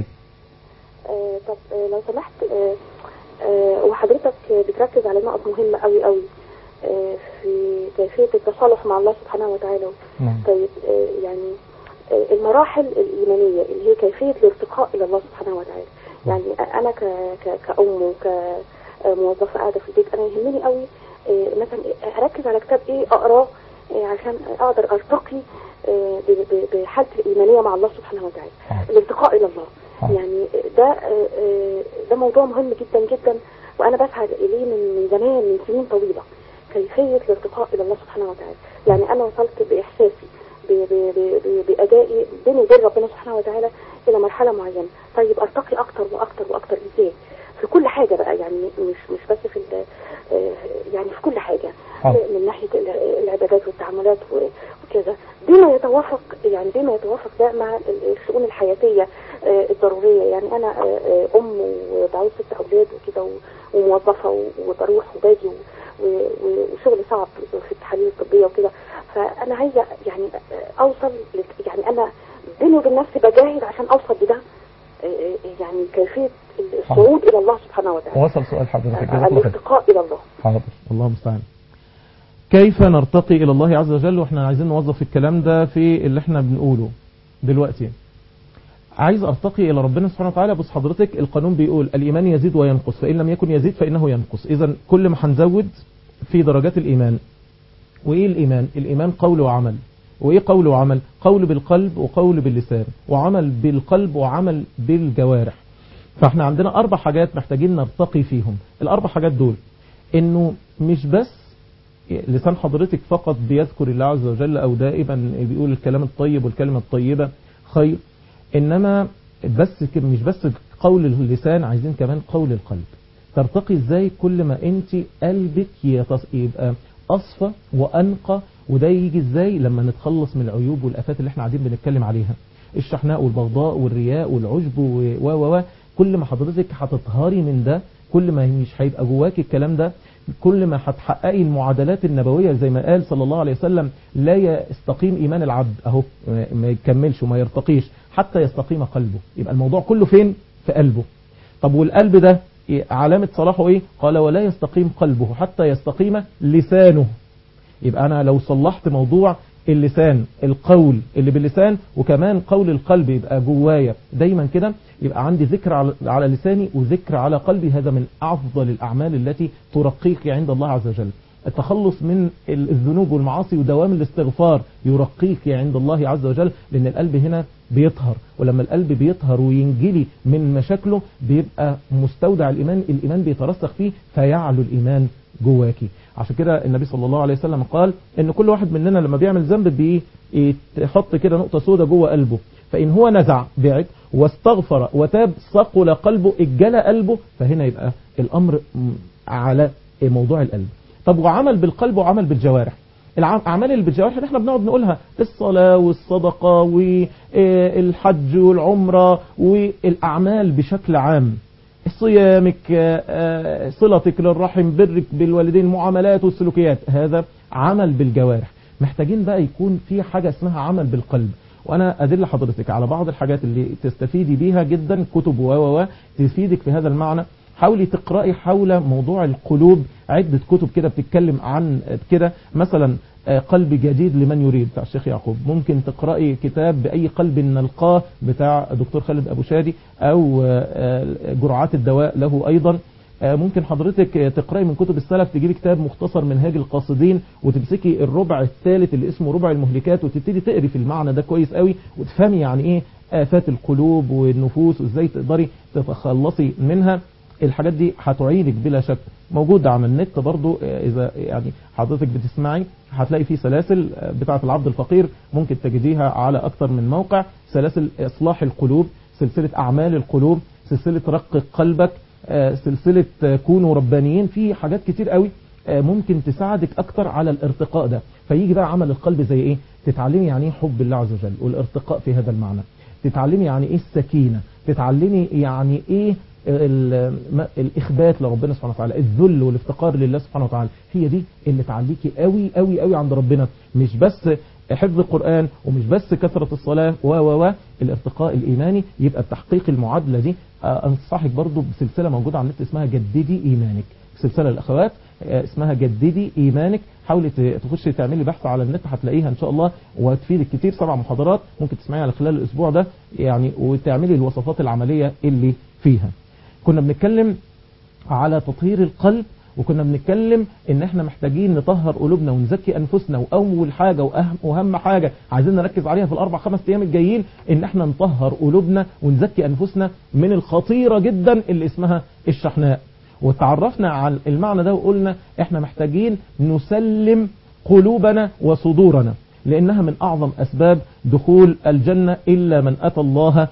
[SPEAKER 5] آه طب آه لو سمحت آه آه وحضرتك بتركز على نقط مهمة قوي قوي آه في كيفية التصالح مع الله سبحانه وتعالى
[SPEAKER 2] نعم
[SPEAKER 5] طيب آه يعني آه المراحل الإيمانية اللي هي كيفية الارتقاء إلى الله سبحانه وتعالى يعني أنا ك ك كأم وكموظفة قاعدة في البيت أنا يهمني قوي آه مثلا أركز على كتاب إيه أقراه آه عشان أقدر أرتقي آه ب- ب- بحالتي الإيمانية مع الله سبحانه وتعالى
[SPEAKER 2] حاضر.
[SPEAKER 5] الارتقاء إلى الله
[SPEAKER 2] حاضر.
[SPEAKER 5] يعني ده آه، آه، ده موضوع مهم جدا جدا وأنا بسعى إليه من من زمان من سنين طويلة كيفية الارتقاء إلى الله سبحانه وتعالى يعني أنا وصلت بإحساسي ب- ب- ب- ب- بأدائي بيني وبين ربنا سبحانه وتعالى إلى مرحلة معينة طيب أرتقي أكتر وأكتر وأكتر إزاي في كل حاجة بقى يعني مش مش بس في ال- آه، يعني في كل حاجة
[SPEAKER 2] حاضر.
[SPEAKER 5] من ناحية ال- العبادات والتعاملات و- وكذا بما يتوافق يعني بما يتوافق ده مع ال- الشؤون الحياتية آه، الضرورية يعني أنا آه، آه، أم وبعوز ست أولاد وكده و- وموظفة و- وبروح وباجي و- و- و- وشغل صعب في التحاليل الطبية وكده فأنا عايزة يعني آه، أوصل لت- يعني أنا بيني وبين نفسي بجاهد عشان أوصل لده آه، آه، يعني كيفية الصعود إلى الله سبحانه وتعالى
[SPEAKER 2] وصل سؤال حضرتك
[SPEAKER 5] آه،
[SPEAKER 2] جزاك الله خير
[SPEAKER 5] الارتقاء إلى الله
[SPEAKER 2] حاضر الله المستعان كيف نرتقي إلى الله عز وجل وإحنا عايزين نوظف الكلام ده في اللي إحنا بنقوله دلوقتي عايز أرتقي إلى ربنا سبحانه وتعالى بص حضرتك القانون بيقول الإيمان يزيد وينقص فإن لم يكن يزيد فإنه ينقص إذا كل ما هنزود في درجات الإيمان وإيه الإيمان الإيمان قول وعمل وإيه قول وعمل قول بالقلب وقول باللسان وعمل بالقلب وعمل بالجوارح فاحنا عندنا أربع حاجات محتاجين نرتقي فيهم الأربع حاجات دول إنه مش بس لسان حضرتك فقط بيذكر الله عز وجل أو دائما بيقول الكلام الطيب والكلمة الطيبة خير إنما بس ك- مش بس قول اللسان عايزين كمان قول القلب ترتقي ازاي كل ما انت قلبك يتص- يبقى أصفى وأنقى وده يجي ازاي لما نتخلص من العيوب والآفات اللي احنا قاعدين بنتكلم عليها الشحناء والبغضاء والرياء والعجب و و و كل ما حضرتك هتطهري من ده كل ما مش هيبقى جواك الكلام ده كل ما هتحققي المعادلات النبوية زي ما قال صلى الله عليه وسلم لا يستقيم إيمان العبد أهو ما- ما يكملش وما يرتقيش حتى يستقيم قلبه يبقى الموضوع كله فين في قلبه طب والقلب ده إيه؟ علامة صلاحه ايه قال ولا يستقيم قلبه حتى يستقيم لسانه يبقى انا لو صلحت موضوع اللسان القول اللي باللسان وكمان قول القلب يبقى جوايا دايما كده يبقى عندي ذكر على على لساني وذكر على قلبي هذا من افضل الاعمال التي ترقيك عند الله عز وجل التخلص من الذنوب والمعاصي ودوام الاستغفار يرقيك عند الله عز وجل لان القلب هنا بيطهر ولما القلب بيطهر وينجلي من مشاكله بيبقى مستودع الإيمان الإيمان بيترسخ فيه فيعلو الإيمان جواكي عشان كده النبي صلى الله عليه وسلم قال ان كل واحد مننا لما بيعمل ذنب بيحط كده نقطة سوداء جوه قلبه فإن هو نزع بعد واستغفر وتاب صقل قلبه اجلى قلبه فهنا يبقى الأمر على موضوع القلب طب وعمل بالقلب وعمل بالجوارح الأعمال اللي بالجوارح اللي احنا بنقعد نقولها الصلاة والصدقة والحج والعمرة والأعمال بشكل عام صيامك صلتك للرحم برك بالوالدين المعاملات والسلوكيات هذا عمل بالجوارح محتاجين بقى يكون في حاجة اسمها عمل بالقلب وانا ادل حضرتك على بعض الحاجات اللي تستفيدي بيها جدا كتب و و تفيدك في هذا المعنى حاولي تقرأي حول موضوع القلوب عدة كتب كده بتتكلم عن كده مثلا قلب جديد لمن يريد بتاع الشيخ يعقوب ممكن تقرأي كتاب بأي قلب نلقاه بتاع دكتور خالد أبو شادي أو جرعات الدواء له أيضا ممكن حضرتك تقرأي من كتب السلف تجيبي كتاب مختصر منهاج القاصدين وتمسكي الربع الثالث اللي اسمه ربع المهلكات وتبتدي تقري في المعنى ده كويس قوي وتفهمي يعني ايه آفات القلوب والنفوس وازاي تقدري تتخلصي منها الحاجات دي هتعينك بلا شك موجودة على النت برضو اذا يعني حضرتك بتسمعي هتلاقي في سلاسل بتاعة العبد الفقير ممكن تجديها على اكتر من موقع سلاسل اصلاح القلوب سلسلة اعمال القلوب سلسلة رق قلبك سلسلة كونوا ربانيين في حاجات كتير قوي ممكن تساعدك اكتر على الارتقاء ده فيجي بقى عمل القلب زي ايه تتعلمي يعني ايه حب الله عز وجل والارتقاء في هذا المعنى تتعلمي يعني ايه السكينة تتعلمي يعني ايه الإخبات لربنا سبحانه وتعالى الذل والافتقار لله سبحانه وتعالى هي دي اللي تعليكي قوي قوي قوي عند ربنا مش بس حفظ القرآن ومش بس كثرة الصلاة و و و الارتقاء الإيماني يبقى بتحقيق المعادلة دي أنصحك برضو بسلسلة موجودة على النت اسمها جددي إيمانك سلسلة الأخوات اسمها جددي إيمانك حاولي تخشي تعملي بحث على النت هتلاقيها إن شاء الله وهتفيدك كتير سبع محاضرات ممكن تسمعيها على خلال الأسبوع ده يعني وتعملي الوصفات العملية اللي فيها كنا بنتكلم على تطهير القلب وكنا بنتكلم ان احنا محتاجين نطهر قلوبنا ونزكي انفسنا واول حاجة واهم, واهم حاجة عايزين نركز عليها في الاربع خمس ايام الجايين ان احنا نطهر قلوبنا ونزكي انفسنا من الخطيرة جدا اللي اسمها الشحناء وتعرفنا على المعنى ده وقلنا احنا محتاجين نسلم قلوبنا وصدورنا لانها من اعظم اسباب دخول الجنة الا من اتى الله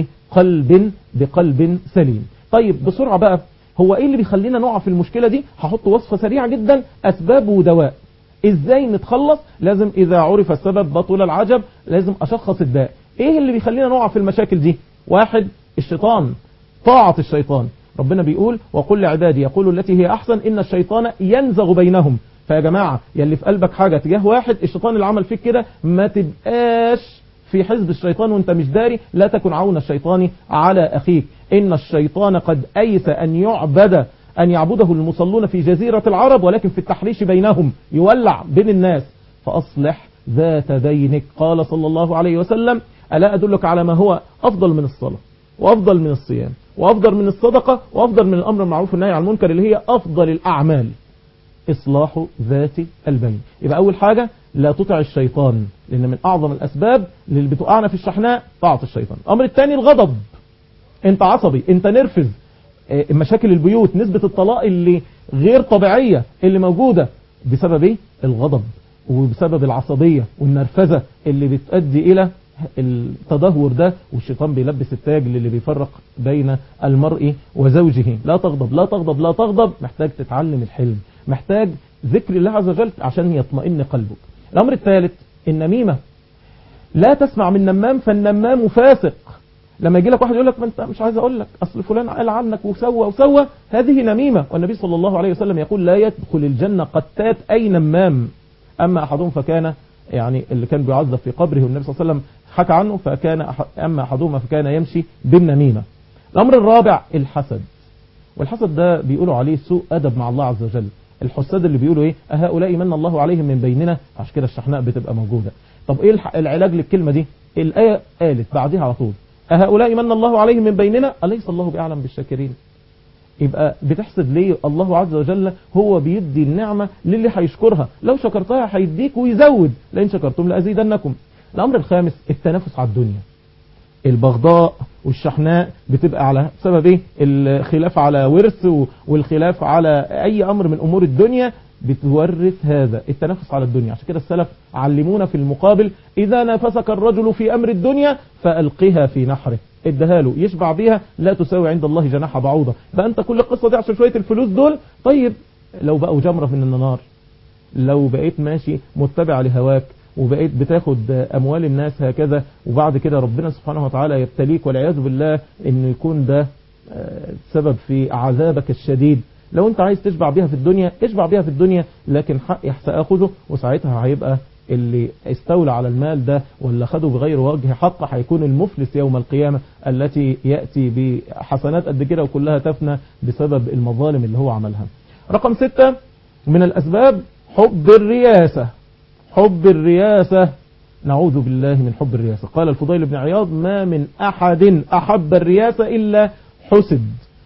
[SPEAKER 2] بقلب بقلب سليم طيب بسرعة بقى هو ايه اللي بيخلينا نقع في المشكلة دي هحط وصفة سريعة جدا اسباب ودواء ازاي نتخلص لازم اذا عرف السبب بطل العجب لازم اشخص الداء ايه اللي بيخلينا نقع في المشاكل دي واحد الشيطان طاعة الشيطان ربنا بيقول وقل لعبادي يقولوا التي هي احسن ان الشيطان ينزغ بينهم فيا جماعة يلي في قلبك حاجة تجاه واحد الشيطان اللي عمل فيك كده ما تبقاش في حزب الشيطان وانت مش داري لا تكن عون الشيطان على اخيك ان الشيطان قد ايس ان يعبد ان يعبده المصلون في جزيرة العرب ولكن في التحريش بينهم يولع بين الناس فاصلح ذات بينك قال صلى الله عليه وسلم ألا أدلك على ما هو أفضل من الصلاة وأفضل من الصيام وأفضل من الصدقة وأفضل من الأمر المعروف والنهي عن المنكر اللي هي أفضل الأعمال إصلاح ذات البين يبقى أول حاجة لا تطع الشيطان لأن من أعظم الأسباب اللي بتوقعنا في الشحناء طاعة الشيطان الأمر الثاني الغضب أنت عصبي أنت نرفز مشاكل البيوت نسبة الطلاق اللي غير طبيعية اللي موجودة بسبب ايه الغضب وبسبب العصبية والنرفزة اللي بتؤدي الى التدهور ده والشيطان بيلبس التاج اللي بيفرق بين المرء وزوجه لا تغضب لا تغضب لا تغضب محتاج تتعلم الحلم محتاج ذكر الله عز وجل عشان يطمئن قلبك الامر الثالث النميمة لا تسمع من نمام فالنمام فاسق لما يجي لك واحد يقول لك ما انت مش عايز اقول لك اصل فلان قال عنك وسوى وسوى هذه نميمة والنبي صلى الله عليه وسلم يقول لا يدخل الجنة قتات اي نمام اما احدهم فكان يعني اللي كان بيعذب في قبره والنبي صلى الله عليه وسلم حكى عنه فكان اما احدهما فكان يمشي بالنميمة الامر الرابع الحسد والحسد ده بيقولوا عليه سوء ادب مع الله عز وجل الحساد اللي بيقولوا ايه اهؤلاء من الله عليهم من بيننا عشان كده الشحناء بتبقى موجودة طب ايه العلاج للكلمة دي الايه قالت بعدها على طول أهؤلاء من الله عليهم من بيننا أليس الله بأعلم بالشاكرين يبقى بتحسد ليه الله عز وجل هو بيدي النعمة للي هيشكرها لو شكرتها هيديك ويزود لئن شكرتم لأزيدنكم الأمر الخامس التنافس على الدنيا البغضاء والشحناء بتبقى على سبب ايه الخلاف على ورث و- والخلاف على اي امر من امور الدنيا بتورث هذا التنافس على الدنيا عشان كده السلف علمونا في المقابل اذا نافسك الرجل في امر الدنيا فالقها في نحره اديها له يشبع بيها لا تساوي عند الله جناح بعوضه فانت كل القصه دي عشان شويه الفلوس دول طيب لو بقوا جمره من النار لو بقيت ماشي متبع لهواك وبقيت بتاخد اموال الناس هكذا وبعد كده ربنا سبحانه وتعالى يبتليك والعياذ بالله انه يكون ده آه، سبب في عذابك الشديد لو انت عايز تشبع بيها في الدنيا اشبع بيها في الدنيا لكن حقي ساخذه وساعتها هيبقى اللي استولى على المال ده ولا خده بغير وجه حق هيكون المفلس يوم القيامة التي يأتي بحسنات قد كده وكلها تفنى بسبب المظالم اللي هو عملها رقم ستة من الأسباب حب الرياسة حب الرياسة نعوذ بالله من حب الرياسة قال الفضيل بن عياض ما من أحد أحب الرياسة إلا حسد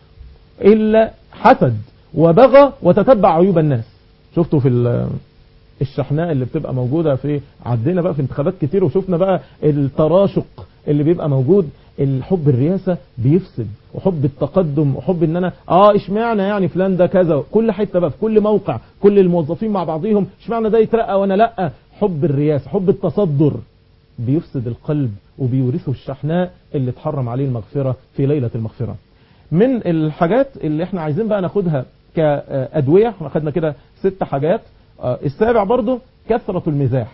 [SPEAKER 2] إلا حسد وبغى وتتبع عيوب الناس شفتوا في ال- الشحناء اللي بتبقى موجودة في عدينا بقى في انتخابات كتير وشفنا بقى التراشق اللي بيبقى موجود الحب الرياسة بيفسد وحب التقدم وحب ان انا اه اشمعنى يعني فلان ده كذا كل حتة بقى في كل موقع كل الموظفين مع بعضهم اشمعنى ده يترقى وانا لا حب الرياسة حب التصدر بيفسد القلب وبيورثه الشحناء اللي اتحرم عليه المغفرة في ليلة المغفرة من الحاجات اللي احنا عايزين بقى ناخدها كأدوية احنا خدنا كده ست حاجات آه، السابع برضو كثرة المزاح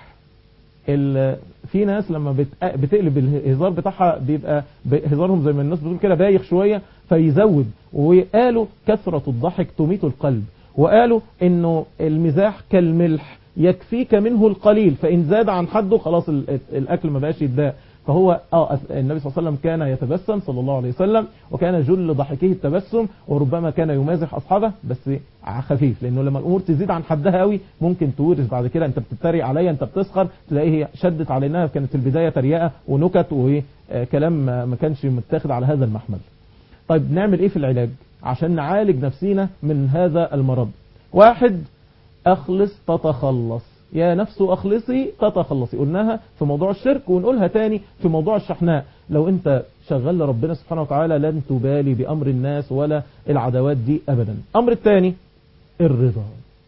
[SPEAKER 2] ال- في ناس لما بت- بتقلب الهزار بتاعها بيبقى ب- هزارهم زي ما الناس بتقول كده بايخ شوية فيزود وقالوا كثرة الضحك تميت القلب وقالوا انه المزاح كالملح يكفيك منه القليل فان زاد عن حده خلاص ال- ال- الاكل ما بقاش يتضايق فهو اه أس- النبي صلى الله عليه وسلم كان يتبسم صلى الله عليه وسلم وكان جل ضحكه التبسم وربما كان يمازح اصحابه بس ع- خفيف لانه لما الامور تزيد عن حدها قوي ممكن تورث بعد كده انت بتتريق عليا انت بتسخر تلاقيه هي شدت علينا كانت في البدايه تريقه ونكت وكلام ما ما كانش متاخد على هذا المحمل طيب نعمل ايه في العلاج عشان نعالج نفسينا من هذا المرض واحد اخلص تتخلص يا نفس اخلصي تتخلصي قلناها في موضوع الشرك ونقولها تاني في موضوع الشحناء لو انت شغال لربنا سبحانه وتعالى لن تبالي بامر الناس ولا العداوات دي ابدا امر التاني الرضا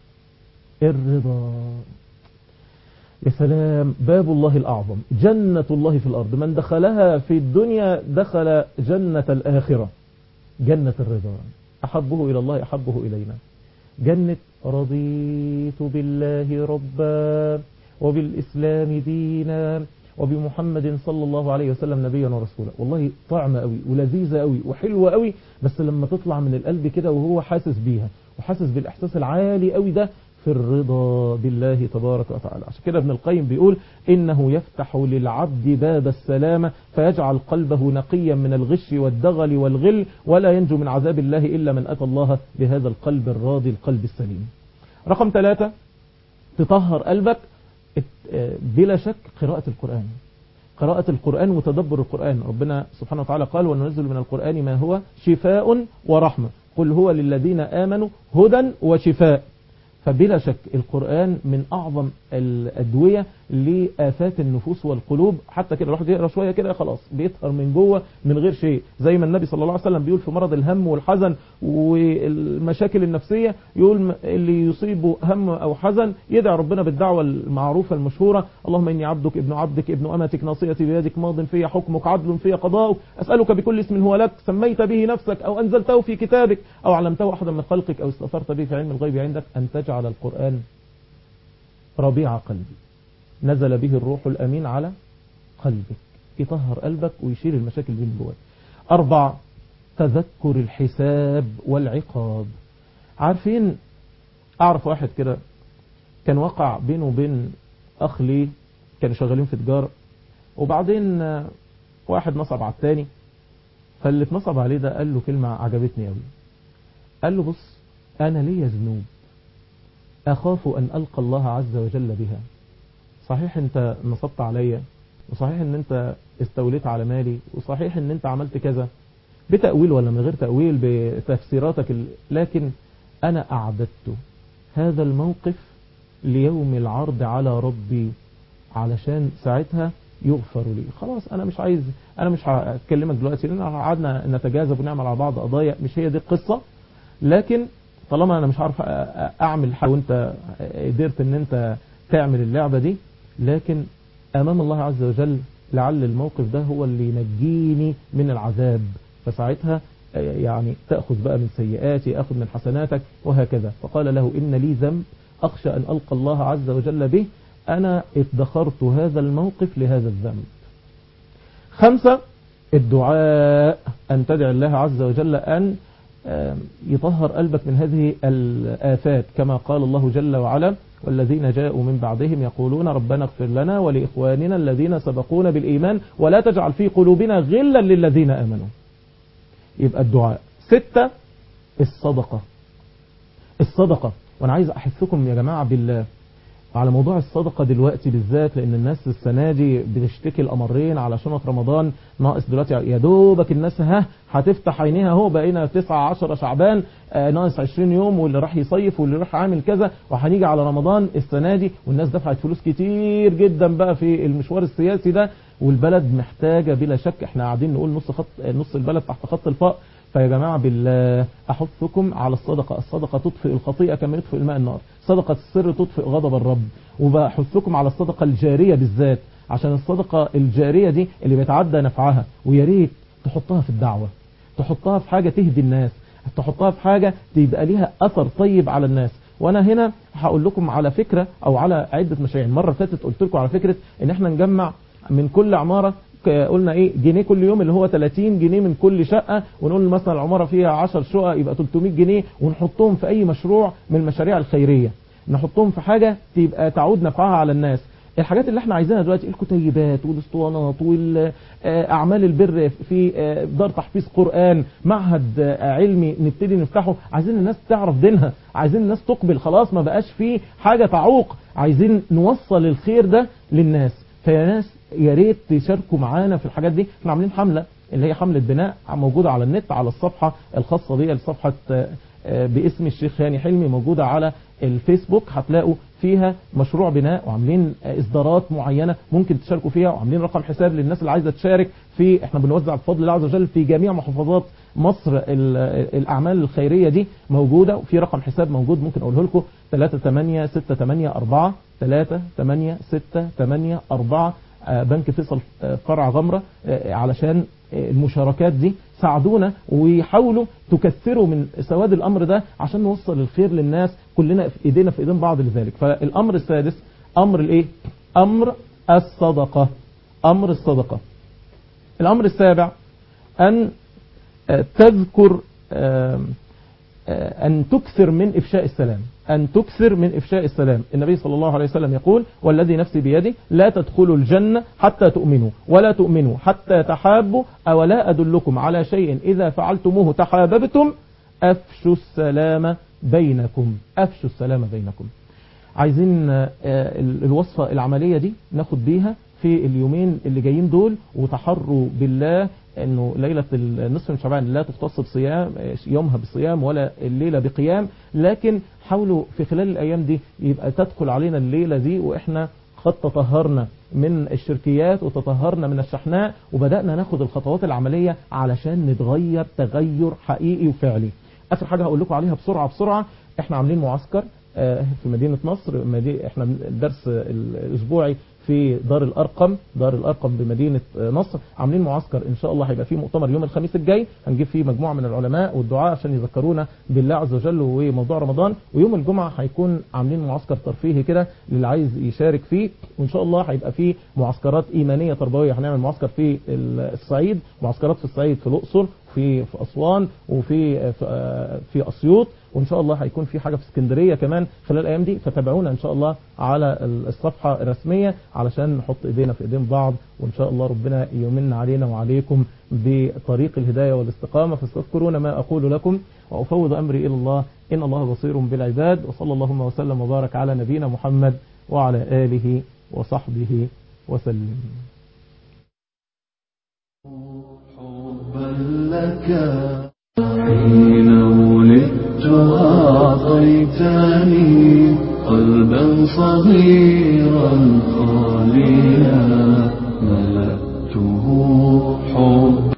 [SPEAKER 2] الرضا يا سلام باب الله الأعظم جنة الله في الأرض من دخلها في الدنيا دخل جنة الآخرة جنة الرضا أحبه إلى الله أحبه إلينا جنة رضيت بالله ربا وبالإسلام دينا وبمحمد صلى الله عليه وسلم نبيا ورسولا والله طعمة قوي ولذيذة قوي وحلوة قوي بس لما تطلع من القلب كده وهو حاسس بيها وحاسس بالإحساس العالي قوي ده في الرضا بالله تبارك وتعالى عشان كده ابن القيم بيقول إنه يفتح للعبد باب السلامة فيجعل قلبه نقيا من الغش والدغل والغل ولا ينجو من عذاب الله إلا من أتى الله بهذا القلب الراضي القلب السليم رقم ثلاثة تطهر قلبك بلا شك قراءة القرآن قراءة القرآن وتدبر القرآن ربنا سبحانه وتعالى قال وننزل من القرآن ما هو شفاء ورحمة قل هو للذين آمنوا هدى وشفاء فبلا شك القرآن من أعظم الأدوية لآفات النفوس والقلوب حتى كده الواحد يقرأ شوية كده خلاص بيطهر من جوه من غير شيء زي ما النبي صلى الله عليه وسلم بيقول في مرض الهم والحزن والمشاكل النفسية يقول اللي يصيبه هم أو حزن يدعي ربنا بالدعوة المعروفة المشهورة اللهم إني عبدك ابن عبدك ابن أمتك ناصيتي بيدك ماض في حكمك عدل في قضاؤك أسألك بكل اسم هو لك سميت به نفسك أو أنزلته في كتابك أو علمته أحدا من خلقك أو استأثرت به في علم الغيب عندك أن تجعل القرآن ربيع قلبي نزل به الروح الأمين على قلبك يطهر قلبك ويشيل المشاكل اللي جواك أربع تذكر الحساب والعقاب عارفين أعرف واحد كده كان وقع بينه وبين أخ لي كانوا شغالين في تجارة وبعدين واحد نصب على التاني فاللي اتنصب عليه ده قال له كلمة عجبتني قوي قال له بص أنا ليا ذنوب أخاف أن ألقى الله عز وجل بها صحيح أنت نصبت عليا وصحيح أن أنت استوليت على مالي وصحيح أن أنت عملت كذا بتأويل ولا من غير تأويل بتفسيراتك لكن أنا أعددت هذا الموقف ليوم العرض على ربي علشان ساعتها يغفر لي خلاص انا مش عايز انا مش هكلمك دلوقتي لان قعدنا نتجاذب ونعمل على بعض قضايا مش هي دي القصة لكن طالما انا مش عارف اعمل حاجة وانت قدرت ان انت تعمل اللعبة دي لكن امام الله عز وجل لعل الموقف ده هو اللي ينجيني من العذاب فساعتها يعني تأخذ بقى من سيئاتي أخذ من حسناتك وهكذا فقال له إن لي ذنب أخشى أن ألقى الله عز وجل به أنا ادخرت هذا الموقف لهذا الذنب خمسة الدعاء أن تدعي الله عز وجل أن يطهر قلبك من هذه الآفات كما قال الله جل وعلا والذين جاءوا من بعدهم يقولون ربنا اغفر لنا ولإخواننا الذين سبقونا بالإيمان ولا تجعل في قلوبنا غلا للذين آمنوا يبقى الدعاء ستة الصدقة الصدقة وانا عايز احثكم يا جماعة بالله على موضوع الصدقة دلوقتي بالذات لان الناس السنة دي بتشتكي الامرين على شنط رمضان ناقص دلوقتي يا دوبك الناس ها هتفتح عينيها اهو بقينا 9 10 شعبان آه ناقص 20 يوم واللي راح يصيف واللي راح عامل كذا وهنيجي على رمضان السنة دي والناس دفعت فلوس كتير جدا بقى في المشوار السياسي ده والبلد محتاجة بلا شك احنا قاعدين نقول نص خط نص البلد تحت خط الفقر فيا جماعة بالله أحثكم على الصدقة الصدقة تطفئ الخطيئة كما يطفئ الماء النار صدقة السر تطفئ غضب الرب وبحثكم على الصدقة الجارية بالذات عشان الصدقة الجارية دي اللي بيتعدى نفعها ويا ريت تحطها في الدعوة تحطها في حاجة تهدي الناس تحطها في حاجة تبقى ليها أثر طيب على الناس وانا هنا هقول لكم على فكرة او على عدة مشاريع المرة فاتت قلت لكم على فكرة ان احنا نجمع من كل عمارة قلنا ايه جنيه كل يوم اللي هو 30 جنيه من كل شقة ونقول مثلا العمارة فيها 10 شقق يبقى 300 جنيه ونحطهم في اي مشروع من المشاريع الخيرية نحطهم في حاجة تبقى تعود نفعها على الناس الحاجات اللي احنا عايزينها دلوقتي الكتيبات والاسطوانات والاعمال البر في دار تحفيظ قرآن معهد علمي نبتدي نفتحه عايزين الناس تعرف دينها عايزين الناس تقبل خلاص ما بقاش في حاجة تعوق عايزين نوصل الخير ده للناس فيا ناس يا ريت تشاركوا معانا في الحاجات دي احنا عاملين حملة اللي هي حملة بناء موجودة على النت على الصفحة الخاصة بي صفحة باسم الشيخ هاني حلمي موجودة على الفيسبوك هتلاقوا فيها مشروع بناء وعاملين اصدارات معينة ممكن تشاركوا فيها وعاملين رقم حساب للناس اللي عايزة تشارك في احنا بنوزع بفضل الله عز وجل في جميع محافظات مصر الاعمال الخيرية دي موجودة وفي رقم حساب موجود ممكن اقوله لكم 38684 38684 بنك فيصل فرع غمرة علشان المشاركات دي ساعدونا ويحاولوا تكثروا من سواد الأمر ده عشان نوصل الخير للناس كلنا في ايدينا في ايدين بعض لذلك فالأمر السادس أمر الايه أمر الصدقة أمر الصدقة الأمر السابع أن تذكر أن تكثر من إفشاء السلام أن تكثر من إفشاء السلام النبي صلى الله عليه وسلم يقول والذي نفسي بيده لا تدخلوا الجنة حتى تؤمنوا ولا تؤمنوا حتى تحابوا أولا أدلكم على شيء إذا فعلتموه تحاببتم أفشوا السلام بينكم أفشوا السلام بينكم عايزين الوصفة العملية دي ناخد بيها في اليومين اللي جايين دول وتحروا بالله انه ليلة النصف من شعبان لا تختص بصيام يومها بصيام ولا الليلة بقيام لكن حاولوا في خلال الايام دي يبقى تدخل علينا الليلة دي واحنا قد تطهرنا من الشركيات وتطهرنا من الشحناء وبدأنا ناخد الخطوات العملية علشان نتغير تغير حقيقي وفعلي اخر حاجة هقول لكم عليها بسرعة بسرعة احنا عاملين معسكر في مدينة نصر احنا الدرس الاسبوعي في دار الأرقم دار الأرقم بمدينة نصر عاملين معسكر إن شاء الله هيبقى فيه مؤتمر يوم الخميس الجاي هنجيب فيه مجموعة من العلماء والدعاء عشان يذكرونا بالله عز وجل وموضوع رمضان ويوم الجمعة هيكون عاملين معسكر ترفيهي كده للي عايز يشارك فيه وإن شاء الله هيبقى فيه معسكرات إيمانية تربوية هنعمل معسكر في الصعيد معسكرات في الصعيد في الأقصر في في أسوان وفي في, في أسيوط وإن شاء الله هيكون في حاجة في اسكندرية كمان خلال الأيام دي فتابعونا إن شاء الله على الصفحة الرسمية علشان نحط إيدينا في إيدين بعض وإن شاء الله ربنا يمن علينا وعليكم بطريق الهداية والاستقامة فاستذكرون ما أقول لكم وأفوض أمري إلى الله إن الله بصير بالعباد وصلى اللهم وسلم وبارك على نبينا محمد وعلى آله وصحبه وسلم
[SPEAKER 1] حبا لك حين ولدت أعطيتني قلبا صغيرا خاليا ملأته حب